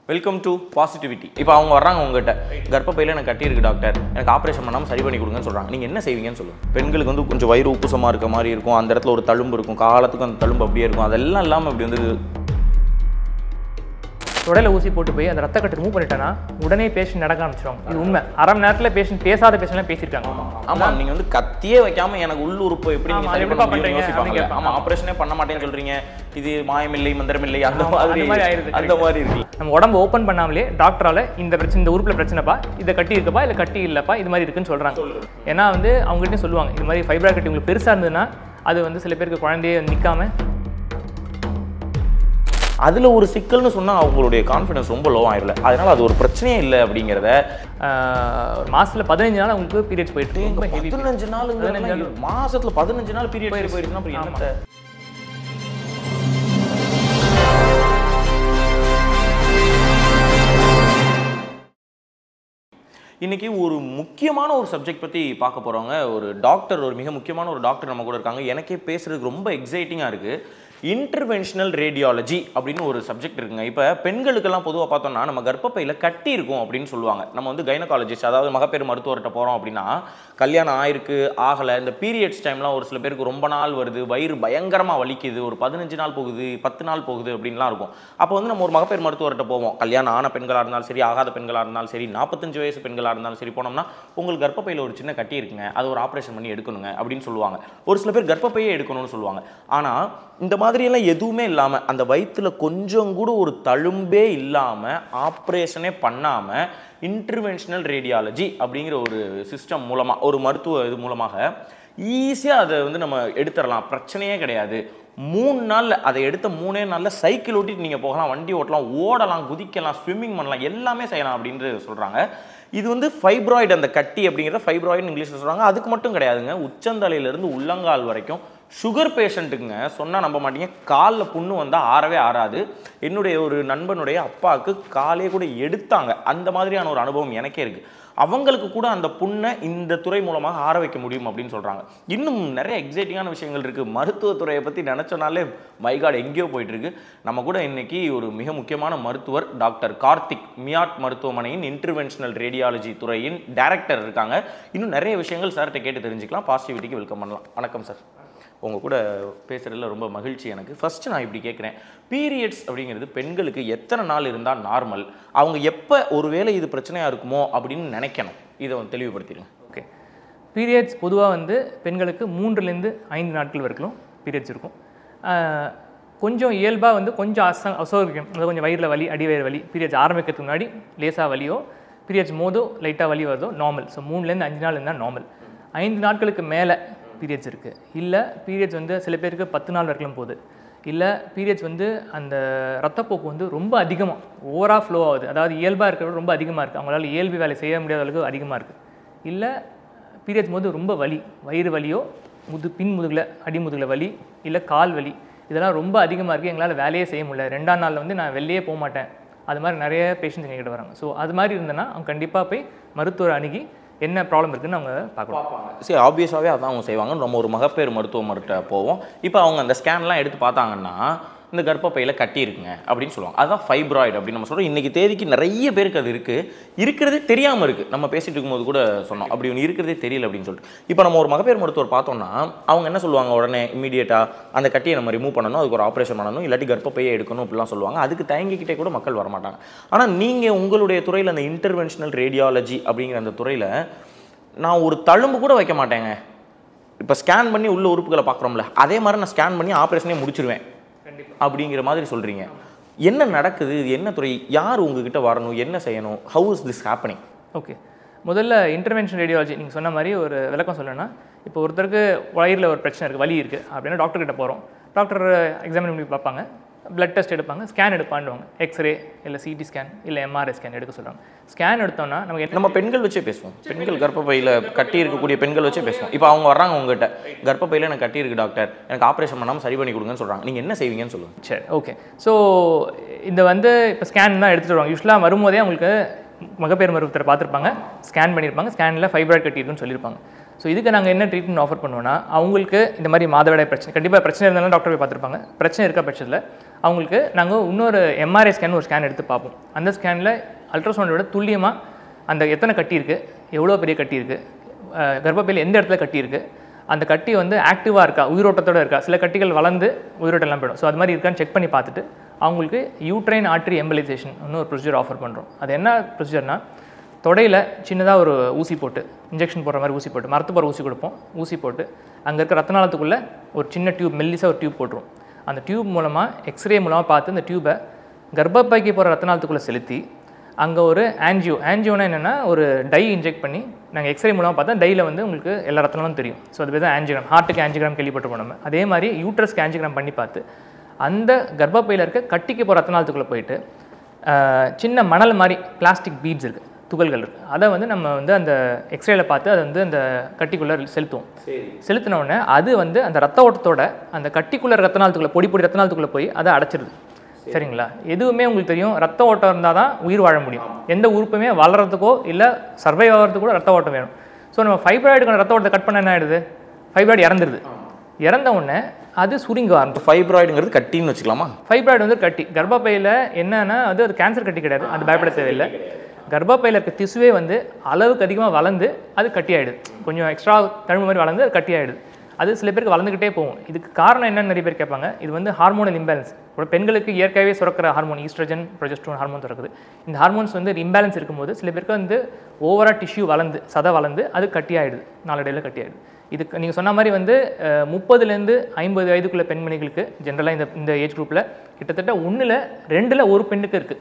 Welcome to positivity இப்போ அவங்க வர்றாங்க உங்ககிட்ட கர்ப்பப்பையில் எனக்கு கட்டி இருக்கு டாக்டர் எனக்கு ஆப்ரேஷன் பண்ணாமல் சரி பண்ணி கொடுங்கன்னு சொல்கிறாங்க நீங்கள் என்ன செய்வீங்கன்னு சொல்லுங்கள் பெண்களுக்கு வந்து கொஞ்சம் வயிறு உப்புசமாக இருக்க மாதிரி இருக்கும் அந்த இடத்துல ஒரு தழும்பு இருக்கும் காலத்துக்கும் அந்த தழும்பு அப்படியே இருக்கும் அதெல்லாம் இல்லாமல் இப்படி வந்து உடல ஊசி போட்டு போய் அந்த ரத்த கட்டு ரிமூவ் பண்ணிட்டேன்னா உடனே பேஷண்ட் நடக்க ஆரம்பிச்சிருவாங்க இது உண்மை அரை மணி நேரத்தில் பேஷண்ட் பேசாத பேஷண்ட்லாம் பேசியிருக்காங்க ஆமாம் நீங்கள் வந்து கத்தியே வைக்காம எனக்கு உள் உறுப்பு எப்படி ஆமா, நீங்கள் அது சரி எப்படிப்பா பண்ண முடியும்னு பண்றீங்க? யோசிப்பாங்க அப்படின்னு கேட்பாங்க. ஆமாம் ஆப்ரேஷனே பண்ண மாட்டேன்னு சொல்கிறீங்க இது மாயமில்லை மந்திரமில்லை அந்த ஆமா, மாதிரி அந்த மாதிரி ஆயிருது, அந்த மாதிரி இருக்கு நம்ம உடம்பு ஓப்பன் பண்ணாமலே டாக்டரால இந்த பிரச்சனை இந்த உறுப்பில் பிரச்சனைப்பா இதை கட்டி இருக்குப்பா இல்லை கட்டி இல்லைப்பா இது மாதிரி இருக்குன்னு சொல்கிறாங்க ஏன்னா வந்து அவங்ககிட்ட சொல்லுவாங்க இது மாதிரி ஃபைப்ரா கட்டி உங்களுக்கு பெருசாக இருந்ததுன்னா அது வந்து சில பேருக்கு குழந்தையே நிற்காம அதில் ஒரு சிக்கல்னு சொன்னால் அவங்களுடைய கான்ஃபிடன்ஸ் ரொம்ப லோ ஆயிரல அதனால அது ஒரு பிரச்சனையே இல்லை அப்படிங்கிறத ஒரு மாசத்துல பதினஞ்சு நாள் அவங்களுக்கு பீரியட்ஸ் போயிட்டு ரொம்ப ஹெவி பதினஞ்சு நாள் மாசத்துல பதினஞ்சு நாள் பீரியட் போயிருச்சுன்னா அப்புறம் என்னத்த இன்னைக்கு ஒரு முக்கியமான ஒரு சப்ஜெக்ட் பற்றி பார்க்க போகிறவங்க ஒரு டாக்டர் ஒரு மிக முக்கியமான ஒரு டாக்டர் நம்ம கூட இருக்காங்க எனக்கே பேசுறதுக்கு ரொம்ப எக்ஸைட்டிங்காக இருக்குது இன்டர்வென்ஷனல் ரேடியாலஜி அப்படின்னு ஒரு சப்ஜெக்ட் இருக்குங்க இப்போ பெண்களுக்கெல்லாம் பொதுவாக பார்த்தோம்னா நம்ம கர்ப்பப்பையில் கட்டி இருக்கும் அப்படின்னு சொல்லுவாங்க நம்ம வந்து கைனகாலஜிஸ்ட் அதாவது மகப்பேறு மருத்துவர்கிட்ட போகிறோம் அப்படின்னா கல்யாணம் ஆயிருக்கு ஆகலை இந்த பீரியட்ஸ் டைம்லாம் ஒரு சில பேருக்கு ரொம்ப நாள் வருது வயிறு பயங்கரமாக வலிக்குது ஒரு பதினஞ்சு நாள் போகுது பத்து நாள் போகுது அப்படின்லாம் இருக்கும் அப்போ வந்து நம்ம ஒரு மகப்பேறு மருத்துவர்கிட்ட போவோம் கல்யாணம் ஆன பெண்களாக இருந்தாலும் சரி ஆகாத பெண்களாக இருந்தாலும் சரி நாற்பத்தஞ்சு வயசு பெண்களாக இருந்தாலும் சரி போனோம்னா உங்களுக்கு கர்ப்பப்பையில் ஒரு சின்ன கட்டி இருக்குங்க அது ஒரு ஆப்ரேஷன் பண்ணி எடுக்கணுங்க அப்படின்னு சொல்லுவாங்க ஒரு சில பேர் கர்ப்பப்பையே எடுக்கணும்னு சொல்லுவாங்க ஆனால் இந்த மாதிரியெல்லாம் எதுவுமே இல்லாமல் அந்த வயிற்றுல கொஞ்சம் கூட ஒரு தழும்பே இல்லாமல் ஆப்ரேஷனே பண்ணாமல் இன்டர்வென்ஷனல் ரேடியாலஜி அப்படிங்கிற ஒரு சிஸ்டம் மூலமாக ஒரு மருத்துவ இது மூலமாக ஈஸியாக அதை வந்து நம்ம எடுத்துடலாம் பிரச்சனையே கிடையாது மூணு நாளில் அதை எடுத்த மூணே நாளில் சைக்கிள் ஓட்டிட்டு நீங்கள் போகலாம் வண்டி ஓட்டலாம் ஓடலாம் குதிக்கலாம் ஸ்விம்மிங் பண்ணலாம் எல்லாமே செய்யலாம் அப்படின்ட்டு சொல்கிறாங்க இது வந்து ஃபைப்ராய்டு அந்த கட்டி அப்படிங்கிறத ஃபைப்ராய்டுன்னு இங்கிலீஷில் சொல்கிறாங்க அதுக்கு மட்டும் கிடையாதுங்க உச்சந்தலையிலேருந்து உள்ளங்கால் வரைக்கும் சுகர் பேஷண்ட்டுக்குங்க சொன்னால் நம்ப மாட்டீங்க காலில் புண்ணு வந்தால் ஆறவே ஆறாது என்னுடைய ஒரு நண்பனுடைய அப்பாவுக்கு காலே கூட எடுத்தாங்க அந்த மாதிரியான ஒரு அனுபவம் எனக்கே இருக்குது அவங்களுக்கு கூட அந்த புண்ணை இந்த துறை மூலமாக ஆற வைக்க முடியும் அப்படின்னு சொல்கிறாங்க இன்னும் நிறைய எக்ஸைட்டிங்கான விஷயங்கள் இருக்குது மருத்துவத்துறையை பற்றி நினச்சோனாலே மைகாட் எங்கேயோ போயிட்டு இருக்கு நம்ம கூட இன்னைக்கு ஒரு மிக முக்கியமான மருத்துவர் டாக்டர் கார்த்திக் மியாட் மருத்துவமனையின் இன்டர்வென்ஷனல் ரேடியாலஜி துறையின் டைரக்டர் இருக்காங்க இன்னும் நிறைய விஷயங்கள் சார்கிட்ட கேட்டு தெரிஞ்சுக்கலாம் பாசிட்டிவிட்டிக்கு வெல்கம் பண்ணலாம் வணக்கம் சார் உங்கள் கூட பேசுகிறதுல ரொம்ப மகிழ்ச்சி எனக்கு ஃபஸ்ட்டு நான் இப்படி கேட்குறேன் பீரியட்ஸ் அப்படிங்கிறது பெண்களுக்கு எத்தனை நாள் இருந்தால் நார்மல் அவங்க எப்போ ஒருவேளை இது பிரச்சனையாக இருக்குமோ அப்படின்னு நினைக்கணும் இதை வந்து தெளிவுபடுத்திடுங்க ஓகே பீரியட்ஸ் பொதுவாக வந்து பெண்களுக்கு மூன்றுலேருந்து ஐந்து நாட்கள் வரைக்கும் பீரியட்ஸ் இருக்கும் ஆஹ் கொஞ்சம் இயல்பாக வந்து கொஞ்சம் அச அசௌகரியம் அதாவது கொஞ்சம் வயிறில் வலி அடிவயிறு வலி பீரியட்ஸ் ஆரம்பிக்கிறதுக்கு முன்னாடி லேசாக வலியோ பீரியட்ஸ் மோதோ லைட்டாக வலி வருதோ நார்மல் ஸோ மூணுலேருந்து அஞ்சு நாள் இருந்தால் நார்மல் ஐந்து நாட்களுக்கு மேலே பீரியட்ஸ் இருக்குது இல்லை பீரியட்ஸ் வந்து சில பேருக்கு பத்து நாள் வரைக்கும் போகுது இல்லை பீரியட்ஸ் வந்து அந்த ரத்தப்போக்கு வந்து ரொம்ப அதிகமாக ஓவராக ஃப்ளோ ஆகுது அதாவது இயல்பாக இருக்கிறது ரொம்ப அதிகமாக இருக்குது அவங்களால இயல்பு வேலை செய்ய முடியாத அளவுக்கு அதிகமாக இருக்குது இல்லை பீரியட்ஸ் போது ரொம்ப வலி வயிறு வலியோ முது பின் முதுகில் அடி முதுகில் வலி இல்லை கால் வலி இதெல்லாம் ரொம்ப அதிகமாக இருக்குது எங்களால் வேலையே செய்ய முடியல ரெண்டாம் நாளில் வந்து நான் வெளியே போக மாட்டேன் அது மாதிரி நிறைய பேஷண்ட்ஸ் எங்ககிட்ட வராங்க ஸோ அது மாதிரி இருந்ததுன்னா அவங்க கண்டிப்பாக போய் மருத்துவரை அணுகி என்ன ப்ராப்ளம் இருக்குன்னு அவங்க பார்க்கலாம் சரி ஆப்வியஸாகவே அதான் அவங்க செய்வாங்க நம்ம ஒரு மகப்பேறு மருத்துவமர்கிட்ட போவோம் இப்போ அவங்க அந்த ஸ்கேன்லாம் எடுத்து பார்த்தாங்கன்னா இந்த கர்ப்பப்பையில் கட்டி இருக்குங்க அப்படின்னு சொல்லுவாங்க அதுதான் ஃபைப்ராய்டு அப்படின்னு நம்ம சொல்கிறோம் இன்றைக்கி தேதிக்கு நிறைய பேருக்கு அது இருக்குது இருக்கிறதே தெரியாமல் இருக்குது நம்ம பேசிட்டு இருக்கும்போது கூட சொன்னோம் அப்படி ஒன்று இருக்கிறதே தெரியல அப்படின்னு சொல்லிட்டு இப்போ நம்ம ஒரு மகப்பேறு மருத்துவர் பார்த்தோம்னா அவங்க என்ன சொல்லுவாங்க உடனே இமீடியட்டாக அந்த கட்டியை நம்ம ரிமூவ் பண்ணணும் அதுக்கு ஒரு ஆப்ரேஷன் பண்ணணும் இல்லாட்டி கர்ப்பப்பையை எடுக்கணும் அப்படிலாம் சொல்லுவாங்க அதுக்கு தயங்கிக்கிட்டே கூட மக்கள் வரமாட்டாங்க ஆனால் நீங்கள் உங்களுடைய துறையில் அந்த இன்டர்வென்ஷனல் ரேடியாலஜி அப்படிங்கிற அந்த துறையில் நான் ஒரு தழும்பு கூட வைக்க மாட்டேங்க இப்போ ஸ்கேன் பண்ணி உள்ள உறுப்புகளை பார்க்குறோம்ல அதே மாதிரி நான் ஸ்கேன் பண்ணி ஆப்ரேஷனே முடிச்சிருவேன் அப்படிங்கிற மாதிரி சொல்கிறீங்க என்ன நடக்குது இது என்ன துறை யார் உங்ககிட்ட வரணும் என்ன செய்யணும் how is this happening okay முதல்ல இன்டர்வென்ஷன் ரேடியாலஜி நீங்கள் சொன்ன மாதிரி ஒரு விளக்கம் சொல்லணும்னா இப்போ ஒருத்தருக்கு வயிறில் ஒரு பிரச்சனை இருக்குது வலி இருக்குது அப்படின்னா டாக்டர் கிட்ட போகிறோம் டாக்டர் எக்ஸாமின் பண்ணி பார்ப்பாங்க பிளட் டெஸ்ட் எடுப்பாங்க ஸ்கேன் எடுப்பாண்டுவாங்க எக்ஸ்ரே இல்லை சிடி ஸ்கேன் இல்லை எம்ஆர்ஐ ஸ்கேன் எடுக்க சொல்கிறாங்க ஸ்கேன் எடுத்தோம்னா நமக்கு என்ன நம்ம பெண்கள் வச்சே பேசுவோம் பெண்கள் கர்ப்பப்பையில் கட்டி இருக்கக்கூடிய பெண்கள் வச்சே பேசுவோம் இப்போ அவங்க வர்றாங்க உங்ககிட்ட கர்ப்பப்பையில் எனக்கு கட்டி இருக்கு டாக்டர் எனக்கு ஆப்ரேஷன் பண்ணாமல் சரி பண்ணி கொடுங்கன்னு சொல்கிறாங்க நீங்கள் என்ன செய்வீங்கன்னு சொல்லுங்கள் சரி ஓகே ஸோ இந்த வந்து இப்போ ஸ்கேன் தான் எடுத்துகிட்டு வருவாங்க யூஸ்வலாக வரும்போதே அவங்களுக்கு மகப்பேறு மருத்துவரை பார்த்துருப்பாங்க ஸ்கேன் பண்ணியிருப்பாங்க ஸ்கேனில் ஃபைப்ராய்ட் கட்டி இருக்குன்னு சொல்லியிருப்பாங்க ஸோ இதுக்கு நாங்கள் என்ன ட்ரீட்மெண்ட் ஆஃபர் பண்ணுவோம்னா அவங்களுக்கு இந்த மாதிரி மாதவிடாய் பிரச்சனை கண்டிப்பாக பிரச்சனை இருந்தாலும் டாக்டர் போய் பார்த்துருப்பாங்க பிரச்சனை இருக்க பட்சத்தில் அவங்களுக்கு நாங்கள் இன்னொரு எம்ஆர்ஐ ஸ்கேன் ஒரு ஸ்கேன் எடுத்து பார்ப்போம் அந்த ஸ்கேனில் அல்ட்ராசவுண்டோட துல்லியமாக அந்த எத்தனை கட்டி இருக்குது எவ்வளோ பெரிய கட்டி இருக்குது கர்ப்பப்பையில் எந்த இடத்துல கட்டி இருக்குது அந்த கட்டி வந்து ஆக்டிவாக இருக்கா உயிரோட்டத்தோட இருக்கா சில கட்டிகள் வளர்ந்து உயிரோட்டம் எல்லாம் போயிடும் ஸோ அது மாதிரி இருக்கான்னு செக் பண்ணி பார்த்துட்டு அவங்களுக்கு யூட்ரைன் ஆர்ட்ரி எம்பலைசேஷன் ஒரு ப்ரொசீஜர் ஆஃபர் பண்ணுறோம் அது என்ன ப்ரொசீஜர்னா தொடையில் சின்னதாக ஒரு ஊசி போட்டு இன்ஜெக்ஷன் போடுற மாதிரி ஊசி போட்டு மரத்து போகிற ஊசி கொடுப்போம் ஊசி போட்டு அங்கே இருக்க ரத்த நாளத்துக்குள்ளே ஒரு சின்ன டியூப் மெல்லிசாக ஒரு டியூப் போட்டுரும் அந்த டியூப் மூலமாக எக்ஸ்ரே மூலமாக பார்த்து அந்த டியூப்பை கர்ப்பப்பைக்கு போகிற ரத்த நாளத்துக்குள்ளே செலுத்தி அங்கே ஒரு ஆன்ஜியோ ஆன்ஜியோனா என்னென்னா ஒரு டை இன்ஜெக்ட் பண்ணி நாங்கள் எக்ஸ்ரே மூலமாக பார்த்தா டையில் வந்து உங்களுக்கு எல்லா ரத்தனாலும் தெரியும் ஸோ அது பேர் தான் ஆன்ஜிகிராம் ஹார்ட்டுக்கு ஆன்ஜிகிராம் கேள்விப்பட்டிருப்போம் நம்ம அதே மாதிரி யூட்ரஸ்க்கு ஆன்ஜிகிராம் பண்ணி பார்த்து அந்த கர்ப்பப்பையில் இருக்க கட்டிக்கு போகிற ரத்த நாளத்துக்குள்ளே போயிட்டு ஆஹ், சின்ன மணல் மாதிரி பிளாஸ்டிக் பீட்ஸ் இருக்குது துகள்கள் இருக்குது அதை வந்து நம்ம வந்து அந்த எக்ஸ்ரேல பார்த்து அதை வந்து அந்த கட்டிக்குள்ளே செலுத்துவோம் செலுத்தின உடனே அது வந்து அந்த ரத்த ஓட்டத்தோட அந்த கட்டிக்குள்ள ரத்த நாளத்துக்குள்ள பொடி பொடி ரத்த நாளத்துக்குள்ள போய் அதை அடைச்சிருது சரிங்களா எதுவுமே உங்களுக்கு தெரியும் ரத்த ஓட்டம் இருந்தால் தான் உயிர் வாழ முடியும் எந்த உறுப்புமே வளர்கிறதுக்கோ இல்லை சர்வைவ் ஆகிறதுக்கு கூட ரத்த ஓட்டம் வேணும் ஸோ நம்ம ஃபைப்ராய்டுக்கான ரத்த ஓட்டத்தை கட் பண்ண என்ன ஆயிடுது ஃபைப்ராய்டு இறந்துருது இறந்த உடனே அது சுருங்க ஆரம்பிச்சு ஃபைப்ராய்டுங்கிறது கட்டின்னு வச்சுக்கலாமா ஃபைப்ராய்டு வந்து கட்டி கர்ப்பப்பையில் என்னன்னா அது அது கேன்சர் கட்டி கிடையாது அது பயப்பட தேவையில்லை கர்ப்பப்பையில் இருக்க திசுவே வந்து அளவுக்கு அதிகமாக வளர்ந்து அது கட்டி ஆயிடுது கொஞ்சம் எக்ஸ்ட்ரா தழும்பு மாதிரி வளர்ந்து அது கட்டி ஆயிடுது அது சில பேருக்கு வளர்ந்துக்கிட்டே போகும் இதுக்கு காரணம் என்னன்னு நிறைய பேர் கேட்பாங்க இது வந்து ஹார்மோனல் இம்பேலன்ஸ் ஒரு பெண்களுக்கு இயற்கையாகவே சுரக்கிற ஹார்மோன் ஈஸ்ட்ரஜன் ப்ரொஜெஸ்ட்ரோன் ஹார்மோன் சுரக்குது இந்த ஹார்மோன்ஸ் வந்து இம்பேலன்ஸ் இருக்கும்போது சில பேருக்கு வந்து ஓவரா டிஷ்யூ வளர்ந்து சதை வளர்ந்து அது கட்டி ஆயிடுது நாளடைவில் கட்டி ஆயிடுது இதுக்கு நீங்கள் சொன்ன மாதிரி வந்து அஹ், முப்பதுலேருந்து ஐம்பது வயதுக்குள்ள பெண்மணிகளுக்கு ஜென்ரலாக இந்த இந்த ஏஜ் குரூப்பில் கிட்டத்தட்ட ஒன்றில் ரெண்டில் ஒரு பெண்ணுக்கு இருக்குது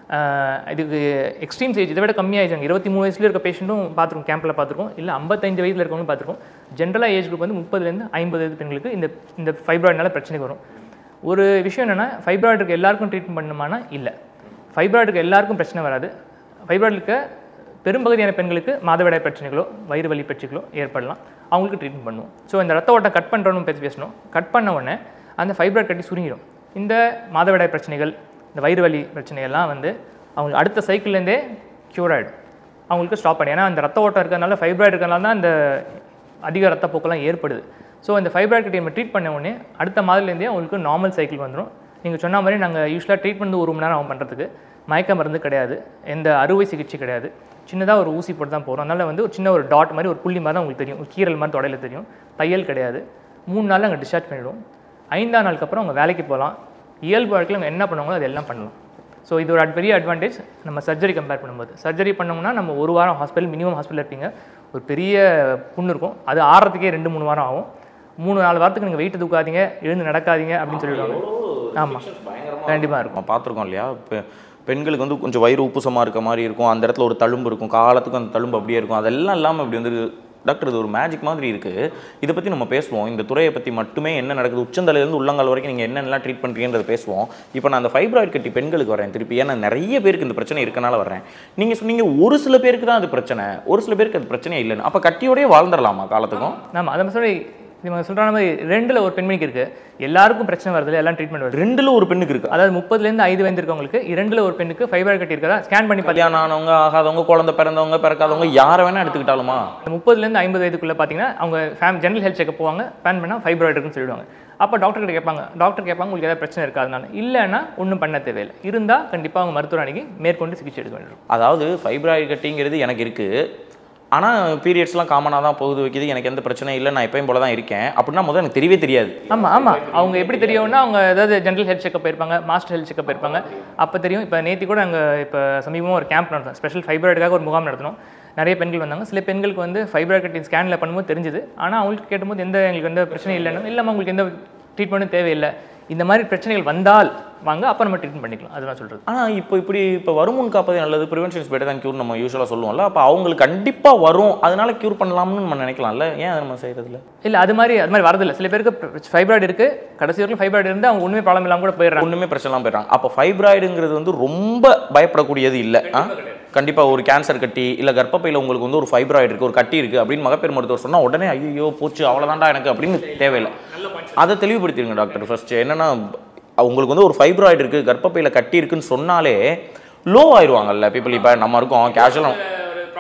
இதுக்கு எக்ஸ்ட்ரீம் ஏஜ் இதை விட கம்மியாகிடுச்சாங்க இருபத்தி மூணு வயசுல இருக்க பேஷண்ட்டும் பார்த்துருக்கோம் கேம்பில் பார்த்துருக்கோம் இல்லை ஐம்பத்தஞ்சு வயதில் இருக்கவங்களும் பார்த்துருக்கோம் ஜென்ரலாக ஏஜ் குரூப் வந்து முப்பதுலேருந்து ஐம்பது வயது பெண்களுக்கு இந்த இந்த ஃபைப்ராய்டுனால பிரச்சனை வரும் ஒரு விஷயம் என்னென்னா ஃபைப்ராய்டுக்கு எல்லாருக்கும் ட்ரீட்மெண்ட் பண்ணுமானா இல்லை ஃபைப்ராய்டுக்கு எல்லாருக்கும் பிரச்சனை வராது ஃபைப்ராய்டு இருக்க பெரும்பகுதியான பெண்களுக்கு மாதவிடாய் பிரச்சனைகளோ வயிறு வலி பிரச்சனைகளோ ஏற்படலாம் அவங்களுக்கு ட்ரீட்மெண்ட் பண்ணுவோம் ஸோ இந்த ரத்த ஓட்டம் கட் பண்ணுறோன்னு பேசி பேசணும் கட் பண்ண உடனே அந்த ஃபைப்ராய்டு கட்டி சுருங்கிடும் இந்த மாதவிடாய் பிரச்சனைகள் இந்த வயிறு வலி பிரச்சனைகள்லாம் வந்து அவங்களுக்கு அடுத்த சைக்கிள்லேருந்தே க்யூர் ஆகிடும் அவங்களுக்கு ஸ்டாப் பண்ணி ஏன்னா அந்த ரத்த ஓட்டம் இருக்கிறதுனால ஃபைப்ராய்டு இருக்கிறதுனால தான் அந்த அதிக ரத்தப்போக்கெல்லாம் ஏற்படுது ஸோ இந்த ஃபைப்ராய்டு கட்டி நம்ம ட்ரீட் பண்ண உடனே அடுத்த மாதத்துலேருந்தே அவங்களுக்கு நார்மல் சைக்கிள் வந்துடும் நீங்கள் சொன்ன மாதிரி நாங்கள் யூஸ்வலாக ட்ரீட்மெண்ட் ஒரு மணி நேரம் ஆகும் பண்ணுறதுக்கு மயக்க மருந்து கிடையாது எந்த அறுவை சிகிச்சை கிடையாது சின்னதாக ஒரு ஊசி போட்டு தான் போகிறோம் அதனால் வந்து ஒரு சின்ன ஒரு டாட் மாதிரி ஒரு புள்ளி மாதிரி தான் உங்களுக்கு தெரியும் ஒரு கீரல் மாதிரி தொடையில தெரியும் தையல் கிடையாது மூணு நாளில் அங்கே டிஸ்சார்ஜ் பண்ணிவிடுவோம் ஐந்தாம் நாளுக்கு அப்புறம் அவங்க வேலைக்கு போகலாம் இயல்பு வாழ்க்கையில் அவங்க என்ன பண்ணுவாங்களோ அது எல்லாம் பண்ணலாம் ஸோ இது ஒரு பெரிய அட்வான்டேஜ் நம்ம சர்ஜரி கம்பேர் பண்ணும்போது சர்ஜரி பண்ணோம்னா நம்ம ஒரு வாரம் ஹாஸ்பிட்டல் மினிமம் ஹாஸ்பிட்டல் இருப்பீங்க ஒரு பெரிய புண்ணு இருக்கும் அது ஆறதுக்கே ரெண்டு மூணு வாரம் ஆகும் மூணு நாலு வாரத்துக்கு நீங்கள் வெயிட் தூக்காதீங்க எழுந்து நடக்காதீங்க அப்படின்னு சொல்லிடுவாங்க ஆமாம் கண்டிப்பாக இருக்கும் நம்ம பார்த்துருக்கோம் இல்லையா பெ- பெண்களுக்கு வந்து கொஞ்சம் வயிறு உப்புசமாக இருக்க மாதிரி இருக்கும் அந்த இடத்துல ஒரு தழும்பு இருக்கும் காலத்துக்கு அந்த தழும்பு அப்படியே இருக்கும் அதெல்லாம் இல்லாமல் இப்படி வந்து டாக்டர் இது ஒரு மேஜிக் மாதிரி இருக்குது இதை பற்றி நம்ம பேசுவோம் இந்த துறையை பற்றி மட்டுமே என்ன நடக்குது உச்சந்தலையிலேருந்து உள்ளங்கால் வரைக்கும் நீங்கள் என்னென்னலாம் ட்ரீட் பண்ணுறீங்கன்றத பேசுவோம் இப்போ நான் அந்த ஃபைப்ராய்டு கட்டி பெண்களுக்கு வரேன் திருப்பி ஏன்னா நிறைய பேருக்கு இந்த பிரச்சனை இருக்கனால வரேன் நீங்கள் சொன்னீங்க ஒரு சில பேருக்கு தான் அது பிரச்சனை ஒரு சில பேருக்கு அது பிரச்சனையே இல்லைன்னு அப்போ கட்டியோடயே வாழ்ந்துடலாமா காலத்துக்கும் ஆமாம் அதை சொல்லி இவங்க சொல்கிற மாதிரி ரெண்டில் ஒரு பெண்மணிக்கு இருக்குது எல்லாருக்கும் பிரச்சனை வருது எல்லாம் ட்ரீட்மெண்ட் வருது ரெண்டுல ஒரு பெண்ணுக்கு இருக்கு அதாவது முப்பதுலேருந்து ஐந்து வயது இருக்கவங்களுக்கு இரண்டில் ஒரு பெண்ணுக்கு ஃபைபர் கட்டி இருக்கதா ஸ்கேன் பண்ணி பார்த்து கல்யாணம் ஆனவங்க ஆகாதவங்க குழந்தை பிறந்தவங்க பிறக்காதவங்க யாரை வேணா எடுத்துக்கிட்டாலுமா முப்பதுலேருந்து ஐம்பது வயதுக்குள்ளே பார்த்தீங்கன்னா அவங்க ஃபேம் ஜெனரல் ஹெல்த் செக்அப் போவாங்க ஃபேன் பண்ணால் ஃபைப்ராய்டு இருக்குன்னு சொல்லிடுவாங்க அப்போ டாக்டர் கிட்ட கேட்பாங்க டாக்டர் கேட்பாங்க உங்களுக்கு ஏதாவது பிரச்சனை இருக்கா அதனால இல்லைன்னா ஒன்றும் பண்ண தேவையில்லை இருந்தால் கண்டிப்பாக அவங்க மருத்துவர் அணுகி மேற்கொண்டு சிகிச்சை எடுக்க வேண்டும் அதாவது ஃபைப்ராய்டு கட்டிங்கிறது எனக்கு இருக்குது ஆனால் பீரியட்ஸ்லாம் காமனாக தான் போகுது வைக்குது எனக்கு எந்த பிரச்சனையும் இல்லை நான் எப்பயும் போல தான் இருக்கேன் அப்படின்னா முதல்ல எனக்கு தெரியவே தெரியாது ஆமாம் ஆமாம் அவங்க எப்படி தெரியும்னா அவங்க ஏதாவது ஜென்ரல் ஹெல்த் செக்அப் போயிருப்பாங்க மாஸ்டர் ஹெல்த் செக்அப் போயிருப்பாங்க அப்போ தெரியும் இப்போ நேத்தி கூட அங்கே இப்போ சமீபமாக ஒரு கேம்ப் நடத்தோம் ஸ்பெஷல் ஃபைப்ராய்டுக்காக ஒரு முகாம் நடத்தினோம் நிறைய பெண்கள் வந்தாங்க சில பெண்களுக்கு வந்து ஃபைப்ராய்டு கட்டிங் ஸ்கேனில் பண்ணும்போது தெரிஞ்சுது ஆனால் அவங்களுக்கு கேட்டும்போது எந்த எங்களுக்கு எந்த பிரச்சனையும் இல்லைன்னு இல்லாமல் உங்களுக்கு எந்த ட்ரீட்மெண்ட்டும் தேவையில்லை இந்த மாதிரி பிரச்சனைகள் வந்தால் வாங்க அப்போ நம்ம ட்ரீட்மெண்ட் பண்ணிக்கலாம் அதுதான் சொல்கிறது ஆனால் இப்போ இப்படி இப்போ வருமுன் காப்பதே நல்லது ப்ரிவென்ஷன் இஸ் பெட்டர் தான் க்யூர் நம்ம யூஸ்வலாக சொல்லுவோம்ல அப்போ அவங்களுக்கு கண்டிப்பாக வரும் அதனால க்யூர் பண்ணலாம்னு நம்ம நினைக்கலாம்ல ஏன் அதை நம்ம செய்யறதில்ல இல்லை அது மாதிரி அது மாதிரி வரதில்லை சில பேருக்கு ஃபைப்ராய்டு இருக்குது கடைசி வரைக்கும் ஃபைப்ராய்டு இருந்து அவங்க ஒன்றுமே ப்ராப்ளம் இல்லாமல் கூட போயிடுறாங்க ஒன்றுமே பிரச்சனை இல்லாம போயிடுறாங்க அப்போ ஃபைப்ராய்டுங்கிறது வந்து ரொம்ப பயப்படக்கூடியது இல்லை ஆ கண்டிப்பாக ஒரு கேன்சர் கட்டி இல்லை கர்ப்பப்பையில் உங்களுக்கு வந்து ஒரு ஃபைப்ராய்டு இருக்குது ஒரு கட்டி இருக்குது அப்படின்னு மகப்பேறு மருத்துவர் சொன்னால் உடனே ஐயோ போச்சு அவ்வளோதான்டா எனக்கு அப்படின்னு தேவையில்லை அதை தெளிவுபடுத்திடுங்க டாக்டர் ஃபர்ஸ்ட் என்னன்னா உங்களுக்கு வந்து ஒரு ஃபைப்ராய்டு இருக்குது கர்ப்பப்பையில் கட்டி இருக்குன்னு சொன்னாலே லோ ஆயிடுவாங்கல்ல பீப்புள் இப்போ நம்ம இருக்கோம் கேஷுவலாக